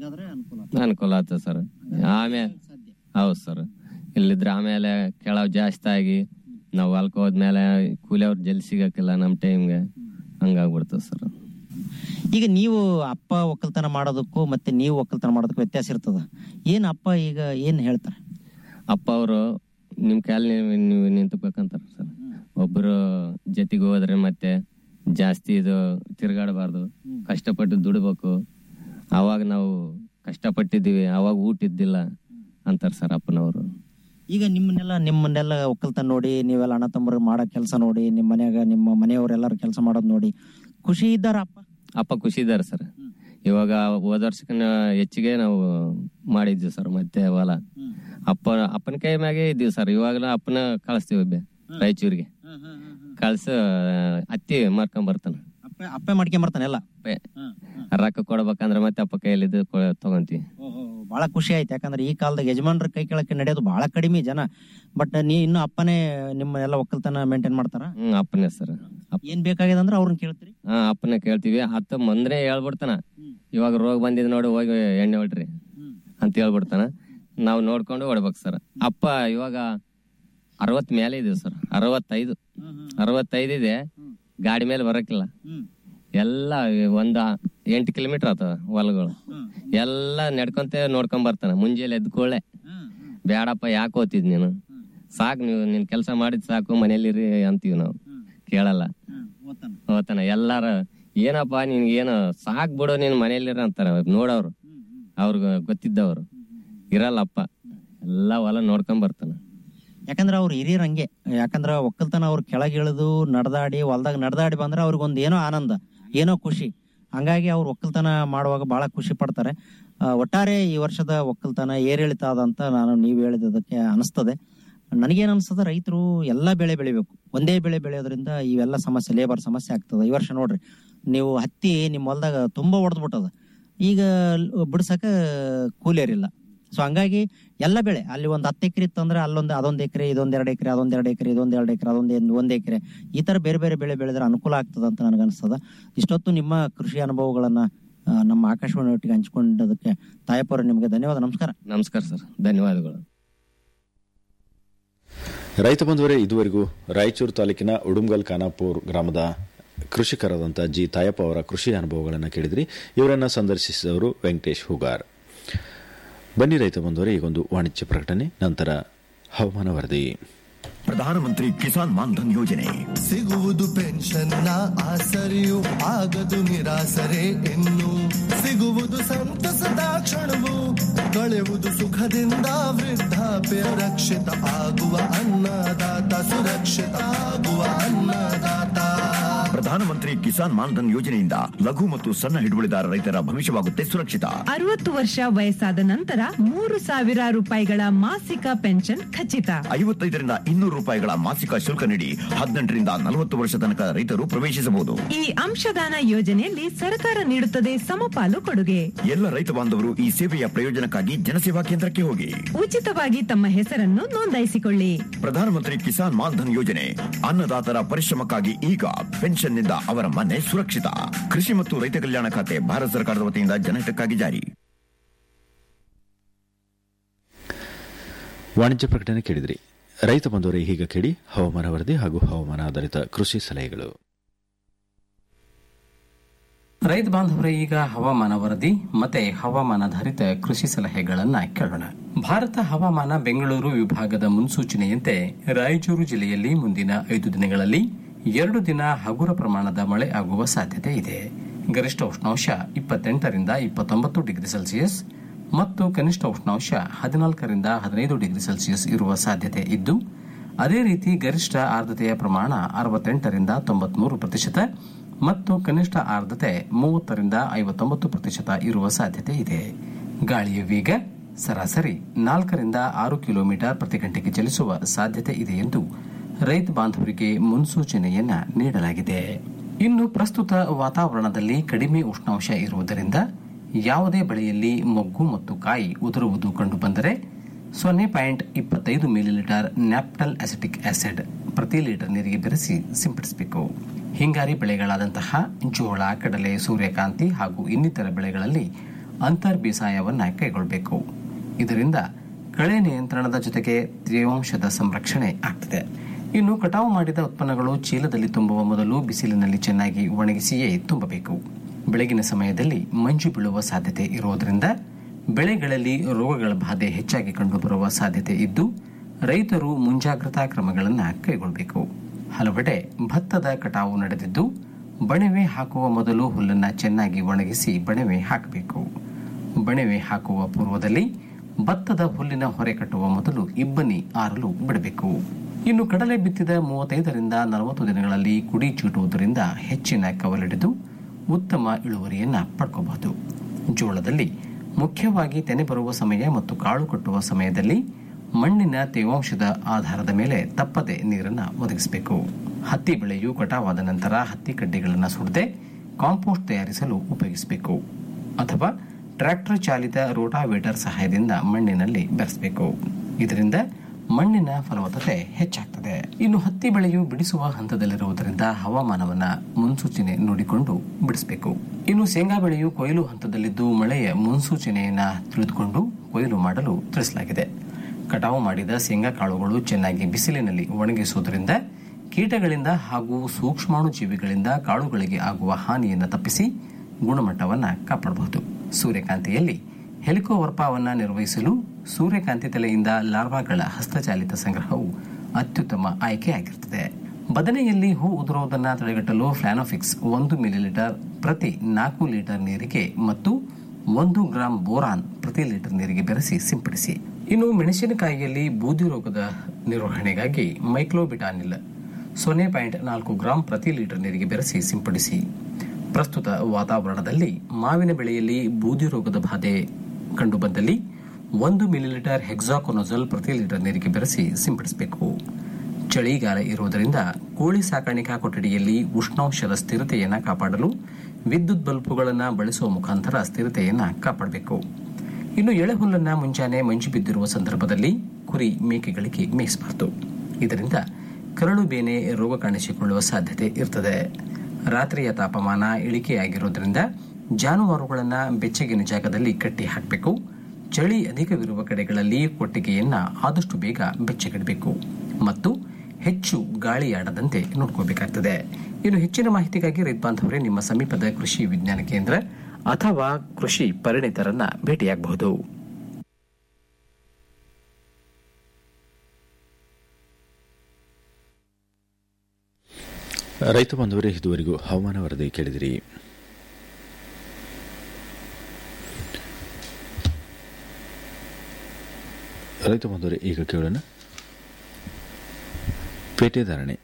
ಅನುಕೂಲ ಆಗ್ತದೆ ಸರ್ ಆಮೇಲೆ ಹೌದು ಸರ್ ಇಲ್ಲಿದ್ರೆ ಆಮೇಲೆ ಕೆಳವ್ ಜಾಸ್ತಿ ಆಗಿ ನಾವು ಹೊಲ್ಕ್ ಹೋದ್ಮೇಲೆ ಕೂಲಿ ಅವ್ರು ಜಲ್ದಿ ಸಿಗಕ್ಕಿಲ್ಲ ನಮ್ಮ ಟೈಮ್ಗೆ ಹಂಗಾಗ್ಬಿಡ್ತದೆ ಸರ್ ಈಗ ನೀವು ಅಪ್ಪ ಒಕ್ಕಲ್ತನ ಮಾಡೋದಕ್ಕೂ ಮತ್ತೆ ನೀವು ಒಕ್ಕಲ್ತನ ಮಾಡೋದಕ್ಕೂ ವ್ಯತ್ಯಾಸ ಇರ್ತದ ಏನ್ ಅಪ್ಪ ಈಗ ಏನ್ ಹೇಳ್ತಾರೆ ಅಪ್ಪ ಅವರು ನಿಮ್ ಕಾಲ್ ನೀವು ನೀವು ನಿಂತ್ಬೇಕಂತಾರ ಸರ್ ಒಬ್ರು ಜೊತೆಗೆ ಹೋದ್ರೆ ಮತ್ತೆ ಜಾಸ್ತಿ ಇದು ತಿರ್ಗಾಡಬಾರ್ದು ಕಷ್ಟಪಟ್ಟು ದುಡಿಬೇಕು ಅವಾಗ ನಾವು ಕಷ್ಟಪಟ್ಟಿದ್ದೀವಿ ಅವಾಗ ಊಟ ಇದ್ದಿಲ್ಲ ಅಂತಾರ ಸರ್ ಅಪ್ಪನವರು ಈಗ ನಿಮ್ಮನ್ನೆಲ್ಲ ನಿಮ್ಮನ್ನೆಲ್ಲ ಒಕ್ಕಲ್ತನ ನೋಡಿ ನೀವೆಲ್ಲ ಅಣ್ಣ ತಮ್ಮರು ಮಾಡೋ ಕೆಲಸ ನೋಡಿ ನಿಮ್ಮ ಮನ್ಯಾಗ ನಿಮ್ಮ ಮನೆಯವರೆಲ್ಲರೂ ಕೆಲಸ ಮಾಡೋದ್ ನೋಡಿ ಖುಷಿ ಇದ್ದಾರ ಅಪ್ಪ ಅಪ್ಪ ಖುಷಿ ಇದ್ದಾರೆ ಸರ್ ಇವಾಗ ಹೋದ ವರ್ಷಕ್ಕಿಂತ ಹೆಚ್ಚಿಗೆ ನಾವು ಮಾಡಿದ್ವಿ ಸರ್ ಮತ್ತೆ ಹೊಲ ಅಪ್ಪ ಅಪ್ಪನ ಕೈ ಮ್ಯಾಗೆ ಇದ್ದೀವಿ ಸರ್ ಇವಾಗಲೂ ಅಪ್ಪನ ಕಳಿಸ್ತೀವಿ ಬೆ- ರಾಯಚೂರಿಗೆ ಕಳ್ಸ ಅತ್ತಿ ಮಾರ್ಕೊಂಡ್ ಬರ್ತಾನ ಅಪ್ಪ ಅಪ್ಪ ಮಾಡ್ಕೊಂಬರ್ತಾನೆ ಎಲ್ಲ ಅಪ್ಪೆ. ರೊಕ್ಕ ಕೊಡ್ಬೇಕಂದ್ರೆ ಮತ್ತೆ ಅಪ್ಪ ಕೈಯಲ್ಲಿದ್ದು ಕೊ- ತಗೊಂತೀವಿ ಬಹಳ ಖುಷಿ ಆಯ್ತು ಯಾಕಂದ್ರೆ ಈ ಕಾಲದಾಗ ಯಜಮಾನ್ರ ಕೈ ಕೆಳಕ್ಕೆ ನಡೆಯೋದು ಬಹಳ ಕಡಿಮೆ ಜನ ಬಟ್ ನೀ ಇನ್ನು ಅಪ್ಪನೇ ನಿಮ್ಮ ಎಲ್ಲ ಒಕ್ಕಲ್ತನ ಮೇಂಟೈನ್ ಮಾಡ್ತಾರ ಹ್ಮ್ ಅಪ್ಪನೇ ಸರ್ ಏನ್ ಬೇಕಾಗಿದೆ ಅಂದ್ರೆ ಅವ್ರನ್ನ ಕೇಳ್ತೀರಿ ಹಾ ಅಪ್ಪನ ಕೇಳ್ತೀವಿ ಹತ್ತ ಮುಂದ್ರೆ ಹೇಳ್ಬಿಡ್ತಾನ ಇವಾಗ ರೋಗ ಬಂದಿದ್ ನೋಡಿ ಹೋಗಿ ಎಣ್ಣೆ ಹೊಡ್ರಿ ಅಂತ ಹೇಳ್ಬಿಡ್ತಾನ ನಾವು ನೋಡ್ಕೊಂಡು ಹೊಡ್ಬೇಕು ಸರ್ ಅಪ್ಪ ಇವಾಗ ಅರವತ್ ಮೇಲೆ ಇದೀವಿ ಸರ್ ಅರವತ್ತೈದು ಅರವತ್ತೈದು ಇದೆ ಗಾಡಿ ಮೇಲೆ ಬರಕಿಲ್ಲ ಎಲ್ಲ ಒಂದ ಎಂಟು ಕಿಲೋಮೀಟರ್ ಆತವ ಹೊಲಗಳು ಎಲ್ಲ ನಡ್ಕೊಂತ ನೋಡ್ಕೊಂಡ್ ಬರ್ತಾನ ಮುಂಜಾನೆ ಎದ್ಕೊಳ್ಳೆ ಬೇಡಪ್ಪ ಯಾಕೆ ಓದ್ತಿದ್ ನೀನು ಸಾಕು ನೀವು ನಿನ್ ಕೆಲಸ ಮಾಡಿದ್ ಸಾಕು ಮನೇಲಿರಿ ಅಂತೀವಿ ನಾವು ಕೇಳಲ್ಲ ಓದ್ತಾನ ಎಲ್ಲಾರ ಏನಪ್ಪ ನಿನ್ಗೆ ಏನು ಸಾಕ್ ಬಿಡು ನೀನ್ ಮನೇಲಿರ ಅಂತಾರ ನೋಡವ್ರು ಅವ್ರಿಗೆ ಗೊತ್ತಿದ್ದವ್ರು ಇರಲ್ಲಪ್ಪ ಎಲ್ಲಾ ಹೊಲ ನೋಡ್ಕೊಂಡ್ ಬರ್ತಾನ ಯಾಕಂದ್ರೆ ಅವ್ರು ಹಿರಿಯರ್ ಹಂಗೆ ಯಾಕಂದ್ರ ಒಕ್ಕಲ್ತನ ಅವ್ರು ಕೆಳಗೆ ಇಳಿದು ನಡ್ದಾಡಿ ಹೊಲ್ದಾಗ ನಡ್ದಾಡಿ ಬಂದ್ರೆ ಅವ್ರಿಗೊಂದು ಏನೋ ಆನಂದ ಏನೋ ಖುಷಿ ಹಂಗಾಗಿ ಅವ್ರು ಒಕ್ಕಲ್ತನ ಮಾಡುವಾಗ ಬಹಳ ಖುಷಿ ಪಡ್ತಾರೆ ಆ, ಒಟ್ಟಾರೆ ಈ ವರ್ಷದ ಒಕ್ಕಲ್ತನ ಏರಿಳಿತ ಆದಂತ ನಾನು ನೀವು ಹೇಳಿದ್ದಕ್ಕೆ ಅನಿಸ್ತದೆ ನನಗೇನ್ ಅನ್ಸ್ತದೆ ರೈತರು ಎಲ್ಲ ಬೆಳೆ ಬೆಳಿಬೇಕು ಒಂದೇ ಬೆಳೆ ಬೆಳೆಯೋದ್ರಿಂದ ಇವೆಲ್ಲ ಸಮಸ್ಯೆ ಲೇಬರ್ ಸಮಸ್ಯೆ ಆಗ್ತದೆ ಈ ವರ್ಷ ನೋಡ್ರಿ ನೀವು ಹತ್ತಿ ನಿಮ್ಮ ಹೊಲದಾಗ ತುಂಬಾ ಹೊಡೆದ್ಬಿಟ್ಟದ ಈಗ ಲ್- ಬಿಡ್ಸಕ ಕೂಲಿಯರಿಲ್ಲ ಸೊ ಹಂಗಾಗಿ ಎಲ್ಲ ಬೆಳೆ ಅಲ್ಲಿ ಒಂದು ಹತ್ತು ಎಕರೆ ಇತ್ತಂದ್ರೆ ಅಲ್ಲೊಂದು ಅದೊಂದು ಎಕರೆ ಇದೊಂದ್ ಎರಡು ಎಕರೆ ಅದೊಂದ್ ಎರಡು ಎಕರೆ ಇದೊಂದ್ ಎರಡು ಎಕರೆ ಅದೊಂದ್ ಒಂದ್- ಒಂದ್ ಎಕರೆ ಈ ತರ ಬೇರೆ ಬೇರೆ ಬೆಳೆ ಬೆಳೆದ್ರೆ ಅನುಕೂಲ ಆಗ್ತದ ಅಂತ ನನಗನ್ಸ್ತದ ಇಷ್ಟೊತ್ತು ನಿಮ್ಮ ಕೃಷಿ ಅನುಭವಗಳನ್ನ ಆ, ನಮ್ಮ ಆಕಾಶವಾಣಿ ಒಟ್ಟಿಗೆ ಹಂಚಿಕೊಂಡದಕ್ಕೆ ತಾಯಪ್ಪರ ನಿಮಗೆ ಧನ್ಯವಾದ ನಮಸ್ಕಾರ ನಮಸ್ಕಾರ ಸರ್ ಧನ್ಯವಾದಗಳು ರೈತ ಬಂಧುವರೇ ಇದುವರೆಗೂ ರಾಯಚೂರು ತಾಲೂಕಿನ ಉಡುಮ್ಗಲ್ ಖಾನಾಪುರ್ ಗ್ರಾಮದ ಕೃಷಿಕರಾದಂಥ ಜಿ ತಾಯಪ್ಪ ಅವರ ಕೃಷಿ ಅನುಭವಗಳನ್ನು ಕೇಳಿದ್ರಿ ಇವರನ್ನು ಸಂದರ್ಶಿಸಿದವರು ವೆಂಕಟೇಶ್ ಹುಗಾರ್ ಬನ್ನಿ ರೈತ ಬಂಧುವರೇ ಈಗೊಂದು ವಾಣಿಜ್ಯ ಪ್ರಕಟಣೆ ನಂತರ ಹವಾಮಾನ ವರದಿ ಪ್ರಧಾನಮಂತ್ರಿ ಕಿಸಾನ್ ಮಾನ್ಧನ್ ಯೋಜನೆ ಸಿಗುವುದು ಪೆನ್ಷನ್ನ ಆಸರೆಯು ಆಗದು ನಿರಾಸರೆ ಇನ್ನು ಸಿಗುವುದು ಸಂತಸದ ಕ್ಷಣವು ಕಳೆಯುವುದು ಸುಖದಿಂದ ವೃದ್ಧಾಪ್ಯ ರಕ್ಷಿತ ಆಗುವ ಅನ್ನದಾತ ಸುರಕ್ಷಿತ ಆಗುವ ಅನ್ನದಾತ ಪ್ರಧಾನಮಂತ್ರಿ ಕಿಸಾನ್ ಮಾನ್ಧನ್ ಯೋಜನೆಯಿಂದ ಲಘು ಮತ್ತು ಸಣ್ಣ ಹಿಡುವಳಿದಾರ ರೈತರ ಭವಿಷ್ಯವಾಗುತ್ತೆ ಸುರಕ್ಷಿತ ಅರವತ್ತು ವರ್ಷ ವಯಸ್ಸಾದ ನಂತರ ಮೂರು ಸಾವಿರ ರೂಪಾಯಿಗಳ ಮಾಸಿಕ ಪೆನ್ಷನ್ ಖಚಿತ ಐವತ್ತೈದರಿಂದ ಇನ್ನೂರು ರೂಪಾಯಿಗಳ ಮಾಸಿಕ ಶುಲ್ಕ ನೀಡಿ ಹದಿನೆಂಟರಿಂದ ನಲವತ್ತು ವರ್ಷ ತನಕ ರೈತರು ಪ್ರವೇಶಿಸಬಹುದು ಈ ಅಂಶದಾನ ಯೋಜನೆಯಲ್ಲಿ ಸರ್ಕಾರ ನೀಡುತ್ತದೆ ಸಮಪಾಲು ಕೊಡುಗೆ ಎಲ್ಲ ರೈತ ಬಾಂಧವರು ಈ ಸೇವೆಯ ಪ್ರಯೋಜನಕ್ಕಾಗಿ ಜನಸೇವಾ ಕೇಂದ್ರಕ್ಕೆ ಹೋಗಿ ಉಚಿತವಾಗಿ ತಮ್ಮ ಹೆಸರನ್ನು ನೋಂದಾಯಿಸಿಕೊಳ್ಳಿ ಪ್ರಧಾನಮಂತ್ರಿ ಕಿಸಾನ್ ಮಾನ್ಧನ್ ಯೋಜನೆ ಅನ್ನದಾತರ ಪರಿಶ್ರಮಕ್ಕಾಗಿ ಈಗ ಪೆನ್ಷನ್ನಿಂದ ಅವರ ಮನೆ ಸುರಕ್ಷಿತ ಕೃಷಿ ಮತ್ತು ರೈತ ಕಲ್ಯಾಣ ಖಾತೆ ಭಾರತ ಸರ್ಕಾರದ ವತಿಯಿಂದ ಜನಹಿತಕ್ಕಾಗಿ ಜಾರಿ ವಾಣಿಜ್ಯ ಪ್ರಕಟಣೆ ಕೇಳಿದ್ರಿ ರೈತ ಬಂಧುವರೇ ಈಗ ಕೇಳಿ ಹವಾಮಾನ ವರದಿ ಹಾಗೂ ಹವಾಮಾನ ಆಧಾರಿತ ಕೃಷಿ ಸಲಹೆಗಳು ರೈತ ಬಾಂಧವರೇ ಈಗ ಹವಾಮಾನ ವರದಿ ಮತ್ತೆ ಹವಾಮಾನಾಧಾರಿತ ಕೃಷಿ ಸಲಹೆಗಳನ್ನ ಕೇಳೋಣ ಭಾರತ ಹವಾಮಾನ ಬೆಂಗಳೂರು ವಿಭಾಗದ ಮುನ್ಸೂಚನೆಯಂತೆ ರಾಯಚೂರು ಜಿಲ್ಲೆಯಲ್ಲಿ ಮುಂದಿನ ಐದು ದಿನಗಳಲ್ಲಿ ಎರಡು ದಿನ ಹಗುರ ಪ್ರಮಾಣದ ಮಳೆ ಆಗುವ ಸಾಧ್ಯತೆ ಇದೆ ಗರಿಷ್ಠ ಉಷ್ಣಾಂಶ ಇಪ್ಪತ್ತೆಂಟರಿಂದ ಇಪ್ಪತ್ತೊಂಬತ್ತು ಡಿಗ್ರಿ ಸೆಲ್ಸಿಯಸ್ ಮತ್ತು ಕನಿಷ್ಠ ಉಷ್ಣಾಂಶ ಹದಿನಾಲ್ಕರಿಂದ ಹದಿನೈದು ಡಿಗ್ರಿ ಸೆಲ್ಸಿಯಸ್ ಇರುವ ಸಾಧ್ಯತೆ ಇದ್ದು ಅದೇ ರೀತಿ ಗರಿಷ್ಠ ಆರ್ದ್ರತೆಯ ಪ್ರಮಾಣ ಅರವತ್ತೆಂಟರಿಂದ ತೊಂಬತ್ಮೂರು ಪ್ರತಿಶತ ಮತ್ತು ಕನಿಷ್ಠ ಆರ್ದ್ರತೆ ಮೂವತ್ತರಿಂದ ಐವತ್ತೊಂಬತ್ತು ಪ್ರತಿಶತ ಇರುವ ಸಾಧ್ಯತೆ ಇದೆ ಗಾಳಿಯ ವೇಗ ಸರಾಸರಿ ನಾಲ್ಕರಿಂದ ಆರು ಕಿಲೋಮೀಟರ್ ಪ್ರತಿ ಗಂಟೆಗೆ ಚಲಿಸುವ ಸಾಧ್ಯತೆ ಇದೆ ಎಂದು ರೈತ ಬಾಂಧವರಿಗೆ ಮುನ್ಸೂಚನೆಯನ್ನ ನೀಡಲಾಗಿದೆ ಇನ್ನು ಪ್ರಸ್ತುತ ವಾತಾವರಣದಲ್ಲಿ ಕಡಿಮೆ ಉಷ್ಣಾಂಶ ಇರುವುದರಿಂದ ಯಾವುದೇ ಬೆಳೆಯಲ್ಲಿ ಮೊಗ್ಗು ಮತ್ತು ಕಾಯಿ ಉದುರುವುದು ಕಂಡುಬಂದರೆ ಸೊನ್ನೆ ಪಾಯಿಂಟ್ ಇಪ್ಪತ್ತೈದು ಮಿಲಿಲೀಟರ್ ನ್ಯಾಪ್ಟಲ್ ಅಸಿಟಿಕ್ ಆಸಿಡ್ ಪ್ರತಿ ಲೀಟರ್ ನೀರಿಗೆ ಬೆರೆಸಿ ಸಿಂಪಡಿಸಬೇಕು ಹಿಂಗಾರಿ ಬೆಳೆಗಳಾದಂತಹ ಜೋಳ ಕಡಲೆ ಸೂರ್ಯಕಾಂತಿ ಹಾಗೂ ಇನ್ನಿತರ ಬೆಳೆಗಳಲ್ಲಿ ಅಂತರ್ ಬೇಸಾಯವನ್ನ ಕೈಗೊಳ್ಳಬೇಕು ಇದರಿಂದ ಕಳೆ ನಿಯಂತ್ರಣದ ಜೊತೆಗೆ ತೇವಾಂಶದ ಸಂರಕ್ಷಣೆ ಆಗ್ತದೆ ಇನ್ನು ಕಟಾವು ಮಾಡಿದ ಉತ್ಪನ್ನಗಳು ಚೀಲದಲ್ಲಿ ತುಂಬುವ ಮೊದಲು ಬಿಸಿಲಿನಲ್ಲಿ ಚೆನ್ನಾಗಿ ಒಣಗಿಸಿಯೇ ತುಂಬಬೇಕು ಬೆಳಗಿನ ಸಮಯದಲ್ಲಿ ಮಂಜು ಬೀಳುವ ಸಾಧ್ಯತೆ ಇರುವುದರಿಂದ ಬೆಳೆಗಳಲ್ಲಿ ರೋಗಗಳ ಬಾಧೆ ಹೆಚ್ಚಾಗಿ ಕಂಡುಬರುವ ಸಾಧ್ಯತೆ ಇದ್ದು ರೈತರು ಮುಂಜಾಗ್ರತಾ ಕ್ರಮಗಳನ್ನು ಕೈಗೊಳ್ಳಬೇಕು ಹಲವೆಡೆ ಭತ್ತದ ಕಟಾವು ನಡೆದಿದ್ದು ಬಣವೆ ಹಾಕುವ ಮೊದಲು ಹುಲ್ಲನ್ನು ಚೆನ್ನಾಗಿ ಒಣಗಿಸಿ ಬಣವೆ ಹಾಕಬೇಕು ಬಣವೆ ಹಾಕುವ ಪೂರ್ವದಲ್ಲಿ ಭತ್ತದ ಹುಲ್ಲಿನ ಹೊರೆ ಕಟ್ಟುವ ಮೊದಲು ಇಬ್ಬನಿ ಆರಲು ಬಿಡಬೇಕು ಇನ್ನು ಕಡಲೆ ಬಿತ್ತಿದ ಮೂವತ್ತೈದರಿಂದ ನಲವತ್ತು ದಿನಗಳಲ್ಲಿ ಕುಡಿ ಚೀಟುವುದರಿಂದ ಹೆಚ್ಚಿನ ಕವಲಿಡಿದು ಉತ್ತಮ ಇಳುವರಿಯನ್ನ ಪಡ್ಕೋಬಹುದು ಜೋಳದಲ್ಲಿ ಮುಖ್ಯವಾಗಿ ತೆನೆ ಬರುವ ಸಮಯ ಮತ್ತು ಕಾಳು ಕಟ್ಟುವ ಸಮಯದಲ್ಲಿ ಮಣ್ಣಿನ ತೇವಾಂಶದ ಆಧಾರದ ಮೇಲೆ ತಪ್ಪದೆ ನೀರನ್ನು ಒದಗಿಸಬೇಕು ಹತ್ತಿ ಬೆಳೆಯು ಕಟಾವಾದ ನಂತರ ಹತ್ತಿ ಕಡ್ಡಿಗಳನ್ನು ಸುಡದೆ ಕಾಂಪೋಸ್ಟ್ ತಯಾರಿಸಲು ಉಪಯೋಗಿಸಬೇಕು ಅಥವಾ ಟ್ರ್ಯಾಕ್ಟರ್ ಚಾಲಿತ ರೋಟಾವೇಟರ್ ಸಹಾಯದಿಂದ ಮಣ್ಣಿನಲ್ಲಿ ಬೆರೆಸಬೇಕು ಇದರಿಂದ ಮಣ್ಣಿನ ಫಲವತ್ತತೆ ಹೆಚ್ಚಾಗ್ತದೆ ಇನ್ನು ಹತ್ತಿ ಬೆಳೆಯು ಬಿಡಿಸುವ ಹಂತದಲ್ಲಿರುವುದರಿಂದ ಹವಾಮಾನವನ್ನ ಮುನ್ಸೂಚನೆ ನೋಡಿಕೊಂಡು ಬಿಡಿಸಬೇಕು ಇನ್ನು ಶೇಂಗಾ ಬೆಳೆಯು ಕೊಯ್ಲು ಹಂತದಲ್ಲಿದ್ದು ಮಳೆಯ ಮುನ್ಸೂಚನೆಯನ್ನ ತಿಳಿದುಕೊಂಡು ಕೊಯ್ಲು ಮಾಡಲು ತಿಳಿಸಲಾಗಿದೆ ಕಟಾವು ಮಾಡಿದ ಶೇಂಗಾ ಕಾಳುಗಳು ಚೆನ್ನಾಗಿ ಬಿಸಿಲಿನಲ್ಲಿ ಒಣಗಿಸುವುದರಿಂದ ಕೀಟಗಳಿಂದ ಹಾಗೂ ಸೂಕ್ಷ್ಮಾಣು ಜೀವಿಗಳಿಂದ ಕಾಳುಗಳಿಗೆ ಆಗುವ ಹಾನಿಯನ್ನು ತಪ್ಪಿಸಿ ಗುಣಮಟ್ಟವನ್ನು ಕಾಪಾಡಬಹುದು ಸೂರ್ಯಕಾಂತಿಯಲ್ಲಿ ಹೆಲಿಕೋವರ್ಪಾವನ್ನ ನಿರ್ವಹಿಸಲು ಸೂರ್ಯಕಾಂತಿ ತಲೆಯಿಂದ ಲಾರ್ವಾಗಳ ಹಸ್ತಚಾಲಿತ ಸಂಗ್ರಹವು ಅತ್ಯುತ್ತಮ ಆಯ್ಕೆಯಾಗಿರುತ್ತದೆ ಬದನೆಯಲ್ಲಿ ಹೂ ಉದುರುವುದನ್ನು ತಡೆಗಟ್ಟಲು ಫ್ಲಾನೋಫಿಕ್ಸ್ ಒಂದು ಮಿಲಿಲೀಟರ್ ಪ್ರತಿ ನಾಲ್ಕು ಲೀಟರ್ ನೀರಿಗೆ ಮತ್ತು ಒಂದು ಗ್ರಾಂ ಬೋರಾನ್ ಪ್ರತಿ ಲೀಟರ್ ನೀರಿಗೆ ಬೆರೆಸಿ ಸಿಂಪಡಿಸಿ ಇನ್ನು ಮೆಣಸಿನಕಾಯಿಯಲ್ಲಿ ಬೂದಿ ರೋಗದ ನಿರ್ವಹಣೆಗಾಗಿ ಮೈಕ್ಲೋಬಿಟಾನಿಲ್ ಸೊನ್ನೆ ಪಾಯಿಂಟ್ ನಾಲ್ಕು ಗ್ರಾಂ ಪ್ರತಿ ಲೀಟರ್ ನೀರಿಗೆ ಬೆರೆಸಿ ಸಿಂಪಡಿಸಿ ಪ್ರಸ್ತುತ ವಾತಾವರಣದಲ್ಲಿ ಮಾವಿನ ಬೆಳೆಯಲ್ಲಿ ಬೂದಿ ರೋಗದ ಬಾಧೆ ಕಂಡುಬಂದಲ್ಲಿ ಒಂದು ಮಿಲಿಲೀಟರ್ ಹೆಕ್ಸಾಕೊನೊಜಲ್ ಪ್ರತಿ ಲೀಟರ್ ನೀರಿಗೆ ಬೆರೆಸಿ ಸಿಂಪಡಿಸಬೇಕು ಚಳಿಗಾಲ ಇರುವುದರಿಂದ ಕೋಳಿ ಸಾಕಾಣಿಕಾ ಕೊಠಡಿಯಲ್ಲಿ ಉಷ್ಣಾಂಶದ ಸ್ಥಿರತೆಯನ್ನು ಕಾಪಾಡಲು ವಿದ್ಯುತ್ ಬಲ್ಬುಗಳನ್ನು ಬಳಸುವ ಮುಖಾಂತರ ಸ್ಥಿರತೆಯನ್ನು ಕಾಪಾಡಬೇಕು ಇನ್ನು ಎಳೆಹುಲ್ಲನ್ನು ಮುಂಜಾನೆ ಮಂಜು ಬಿದ್ದಿರುವ ಸಂದರ್ಭದಲ್ಲಿ ಕುರಿ ಮೇಕೆಗಳಿಗೆ ಮೇಯಿಸಬಾರದು ಇದರಿಂದ ಕರಳು ಬೇನೆ ರೋಗ ಕಾಣಿಸಿಕೊಳ್ಳುವ ಸಾಧ್ಯತೆ ಇರ್ತದೆ ರಾತ್ರಿಯ ತಾಪಮಾನ ಇಳಿಕೆಯಾಗಿರುವುದರಿಂದ ಜಾನುವಾರುಗಳನ್ನು ಬೆಚ್ಚಗಿನ ಜಾಗದಲ್ಲಿ ಕಟ್ಟಿ ಹಾಕಬೇಕು ಚಳಿ ಅಧಿಕವಿರುವ ಕಡೆಗಳಲ್ಲಿ ಕೊಟ್ಟಿಗೆಯನ್ನ ಆದಷ್ಟು ಬೇಗ ಬೆಚ್ಚಗಿಡಬೇಕು ಮತ್ತು ಹೆಚ್ಚು ಗಾಳಿಯಾಡದಂತೆ ನೋಡ್ಕೋಬೇಕಾಗ್ತದೆ ಇನ್ನು ಹೆಚ್ಚಿನ ಮಾಹಿತಿಗಾಗಿ ರೈತ ಬಾಂಧವರೇ ನಿಮ್ಮ ಸಮೀಪದ ಕೃಷಿ ವಿಜ್ಞಾನ ಕೇಂದ್ರ ಅಥವಾ ಕೃಷಿ ಪರಿಣಿತರನ್ನ ಭೇಟಿಯಾಗಬಹುದು ರೈತ ಬಾಂಧವರೇ ಇದುವರೆಗೂ ಹವಾಮಾನ ವರದಿ ಕೇಳಿದಿರಿ ರೈತ ಬಾಂಧವರೇ ಈಗ ಕೇಳೋಣ ಪೇಟೆ ಧಾರಣೆ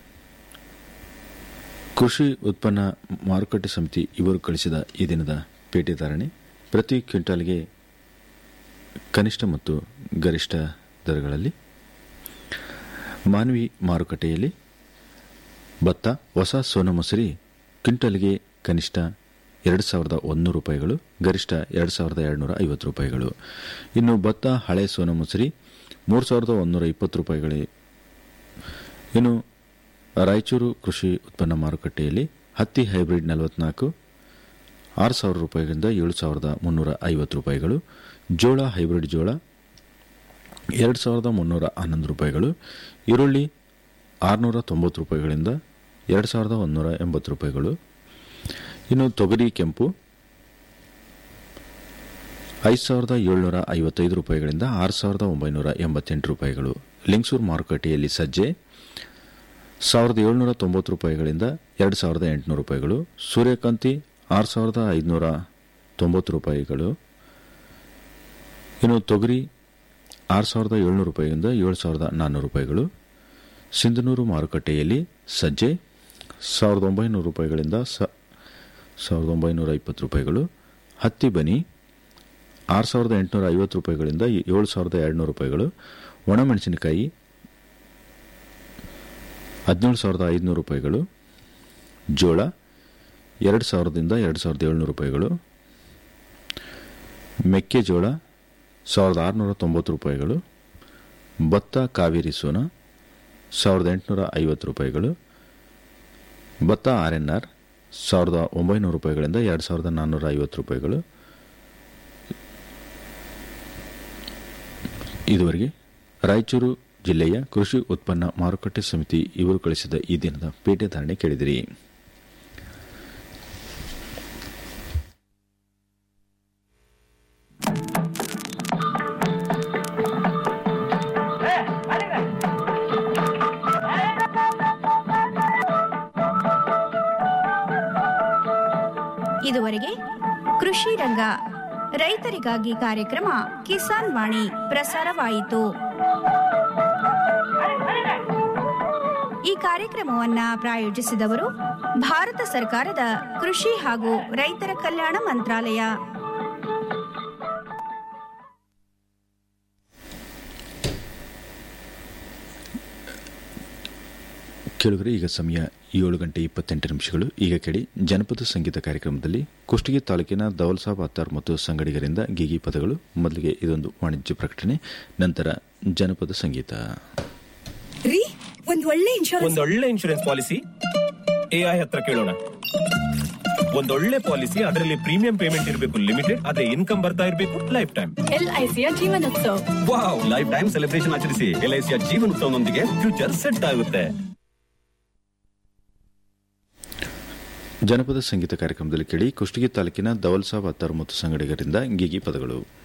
ಕೃಷಿ ಉತ್ಪನ್ನ ಮಾರುಕಟ್ಟೆ ಸಮಿತಿ ಇವರು ಕಳಿಸಿದ ಈ ದಿನದ ಪೇಟೆ ಧಾರಣೆ ಪ್ರತಿ ಕ್ವಿಂಟಾಲ್ಗೆ ಕನಿಷ್ಠ ಮತ್ತು ಗರಿಷ್ಠ ದರಗಳಲ್ಲಿ ಮಾನವಿ ಮಾರುಕಟ್ಟೆಯಲ್ಲಿ ಭತ್ತ ಹೊಸ ಸೋನಾ ಮಸೂರಿ ಕ್ವಿಂಟಲ್ಗೆ ಕನಿಷ್ಠ ಎರಡು ಸಾವಿರದ ಒಂದೂರು ರೂಪಾಯಿಗಳು ಗರಿಷ್ಠ ಎರಡು ಸಾವಿರದ ಎರಡುನೂರ ಐವತ್ತು ರೂಪಾಯಿಗಳು ಇನ್ನು ಭತ್ತ ಹಳೆ ಸೋನಾ ಮಸೂರಿ ಮೂರು ಸಾವಿರದ ಒಂದೂರ ಇಪ್ಪತ್ತು ರೂಪಾಯಿಗಳೇ ಇನ್ನು ರಾಯಚೂರು ಕೃಷಿ ಉತ್ಪನ್ನ ಮಾರುಕಟ್ಟೆಯಲ್ಲಿ ಹತ್ತಿ ಹೈಬ್ರಿಡ್ ನಲವತ್ನಾಲ್ಕು ಆರು ಸಾವಿರ ರೂಪಾಯಿಗಳಿಂದ ಏಳು ಸಾವಿರದ ಮುನ್ನೂರ ಐವತ್ತು ರೂಪಾಯಿಗಳು ಜೋಳ ಹೈಬ್ರಿಡ್ ಜೋಳ ಎರಡು ಸಾವಿರದ ಮುನ್ನೂರ ಹನ್ನೊಂದು ರೂಪಾಯಿಗಳು ಈರುಳ್ಳಿ ಆರುನೂರ ತೊಂಬತ್ತು ರೂಪಾಯಿಗಳಿಂದ ಎರಡು ಸಾವಿರದ ಒಂದೂರ ಎಂಬತ್ತು ರೂಪಾಯಿಗಳು ಇನ್ನು ತೊಗರಿ ಕೆಂಪು ಐದು ಸಾವಿರದ ಏಳ್ನೂರ ಐವತ್ತೈದು ರೂಪಾಯಿಗಳಿಂದ ಆರು ಸಾವಿರದ ಒಂಬೈನೂರ ಎಂಬತ್ತೆಂಟು ರೂಪಾಯಿಗಳು ಲಿಂಗ್ಸೂರು ಮಾರುಕಟ್ಟೆಯಲ್ಲಿ ಸಜ್ಜೆ ಸಾವಿರದ ಏಳ್ನೂರ ತೊಂಬತ್ತು ರೂಪಾಯಿಗಳಿಂದ ಎರಡು ಸಾವಿರದ ಎಂಟುನೂರು ರೂಪಾಯಿಗಳು ಸೂರ್ಯಕಾಂತಿ ಆರು ಸಾವಿರದ ಐದುನೂರ ತೊಂಬತ್ತು ರೂಪಾಯಿಗಳು ಇನ್ನು ತೊಗರಿ ಆರು ಸಾವಿರದ ಏಳ್ನೂರು ರೂಪಾಯಿಯಿಂದ ಏಳು ಸಾವಿರದ ನಾನ್ನೂರು ರೂಪಾಯಿಗಳು ಸಿಂಧನೂರು ಮಾರುಕಟ್ಟೆಯಲ್ಲಿ ಸಜ್ಜೆ ಸಾವಿರದ ಒಂಬೈನೂರು ರೂಪಾಯಿಗಳಿಂದ ಸಾವಿರದ ಒಂಬೈನೂರ ಇಪ್ಪತ್ತು ರೂಪಾಯಿಗಳು ಹತ್ತಿ ಬನಿ ಆರು ಸಾವಿರದ ಎಂಟುನೂರ ಐವತ್ತು ರೂಪಾಯಿಗಳಿಂದ ಏಳು ಸಾವಿರದ ಎರಡುನೂರು ರೂಪಾಯಿಗಳು ಒಣಮೆಣಸಿನಕಾಯಿ ಹದಿನೇಳು ಸಾವಿರದ ಐದುನೂರು ರೂಪಾಯಿಗಳು ಜೋಳ ಎರಡು ಸಾವಿರದಿಂದ ಎರಡು ಸಾವಿರದ ಏಳ್ನೂರು ರೂಪಾಯಿಗಳು ಮೆಕ್ಕೆಜೋಳ ಸಾವಿರದ ಆರುನೂರ ತೊಂಬತ್ತು ರೂಪಾಯಿಗಳು ಭತ್ತ ಕಾವೇರಿ ಸೋನಾ ಸಾವಿರದ ಎಂಟುನೂರ ಐವತ್ತು ರೂಪಾಯಿಗಳು ಭತ್ತ ಆರ್ ಎನ್ ಆರ್ ಸಾವಿರದ ಒಂಬೈನೂರು ರೂಪಾಯಿಗಳಿಂದ ಎರಡು ಸಾವಿರದ ನಾನ್ನೂರ ಐವತ್ತು ರೂಪಾಯಿಗಳು ಇದುವರೆಗೆ ರಾಯಚೂರು ಜಿಲ್ಲೆಯ ಕೃಷಿ ಉತ್ಪನ್ನ ಮಾರುಕಟ್ಟೆ ಸಮಿತಿ ಇವರು ಕಳಿಸಿದ ಈ ದಿನದ ಪೇಟೆ ಧಾರಣೆ ಕೇಳಿದಿರಿ ಇದುವರೆಗೆ ಕೃಷಿ ರಂಗ ರೈತರಿಗಾಗಿ ಕಾರ್ಯಕ್ರಮ ಕಿಸಾನ್ ವಾಣಿ ಪ್ರಸಾರವಾಯಿತು ಈ ಕಾರ್ಯಕ್ರಮವನ್ನ ಪ್ರಾಯೋಜಿಸಿದವರು ಭಾರತ ಸರ್ಕಾರದ ಕೃಷಿ ಹಾಗೂ ರೈತರ ಕಲ್ಯಾಣ ಮಂತ್ರಾಲಯ ಕೇಳಿದರೆ ಈಗ ಸಮಯ ಏಳು ಗಂಟೆ ಇಪ್ಪತ್ತೆಂಟು ನಿಮಿಷಗಳು ಈಗ ಕೇಳಿ ಜನಪದ ಸಂಗೀತ ಕಾರ್ಯಕ್ರಮದಲ್ಲಿ ಕುಷ್ಟಗಿ ತಾಲೂಕಿನ ದೌಲ್ಸಾಬ್ ಅತ್ತಾರ್ ಮತ್ತು ಸಂಗಡಿಗರಿಂದ ಗೀಗಿ ಪದಗಳು ಮೊದಲಿಗೆ ಇದೊಂದು ವಾಣಿಜ್ಯ ಪ್ರಕಟಣೆ ನಂತರ ಜನಪದ ಸಂಗೀತ ರೀ ಒಂದ್ ಒಳ್ಳೆ ಇನ್ಶೂರೆನ್ಸ್ ಒಂದೊಳ್ಳೆ ಇನ್ಶೂರೆನ್ಸ್ ಪಾಲಿಸಿ ಎಐ ಹತ್ರ ಕೇಳೋಣ ಒಂದೊಳ್ಳೆ ಪಾಲಿಸಿ ಅದರಲ್ಲಿ ಪ್ರೀಮಿಯಂ ಪೇಮೆಂಟ್ ಇರಬೇಕು ಲಿಮಿಟೆಡ್ ಅದೇ ಇನ್ಕಮ್ ಬರ್ತಾ ಇರಬೇಕು ಲೈಫ್ ಟೈಮ್ ಎಲ್ಐಸಿಯ ಜೀವನೋತ್ಸವ ವಾವ್ ಲೈಫ್ ಟೈಮ್ ಸೆಲೆಬ್ರೇಷನ್ ಆಚರಿಸಿ ಎಲ್ಐಸಿಯ ಜೀವನೋತ್ಸವನೊಂದಿಗೆ ಫ್ಯೂಚರ್ ಸೆಟ್ ಆಗುತ್ತೆ ಜನಪದ ಸಂಗೀತ ಕಾರ್ಯಕ್ರಮದಲ್ಲಿ ಕೇಳಿ ಕುಷ್ಟಗಿ ತಾಲೂಕಿನ ದವಲ್ಸಾಬ್ ಅತ್ತಾರ್ ಮತ್ತು ಸಂಗಡಿಗರಿಂದ ಗೀಗಿ ಪದಗಳು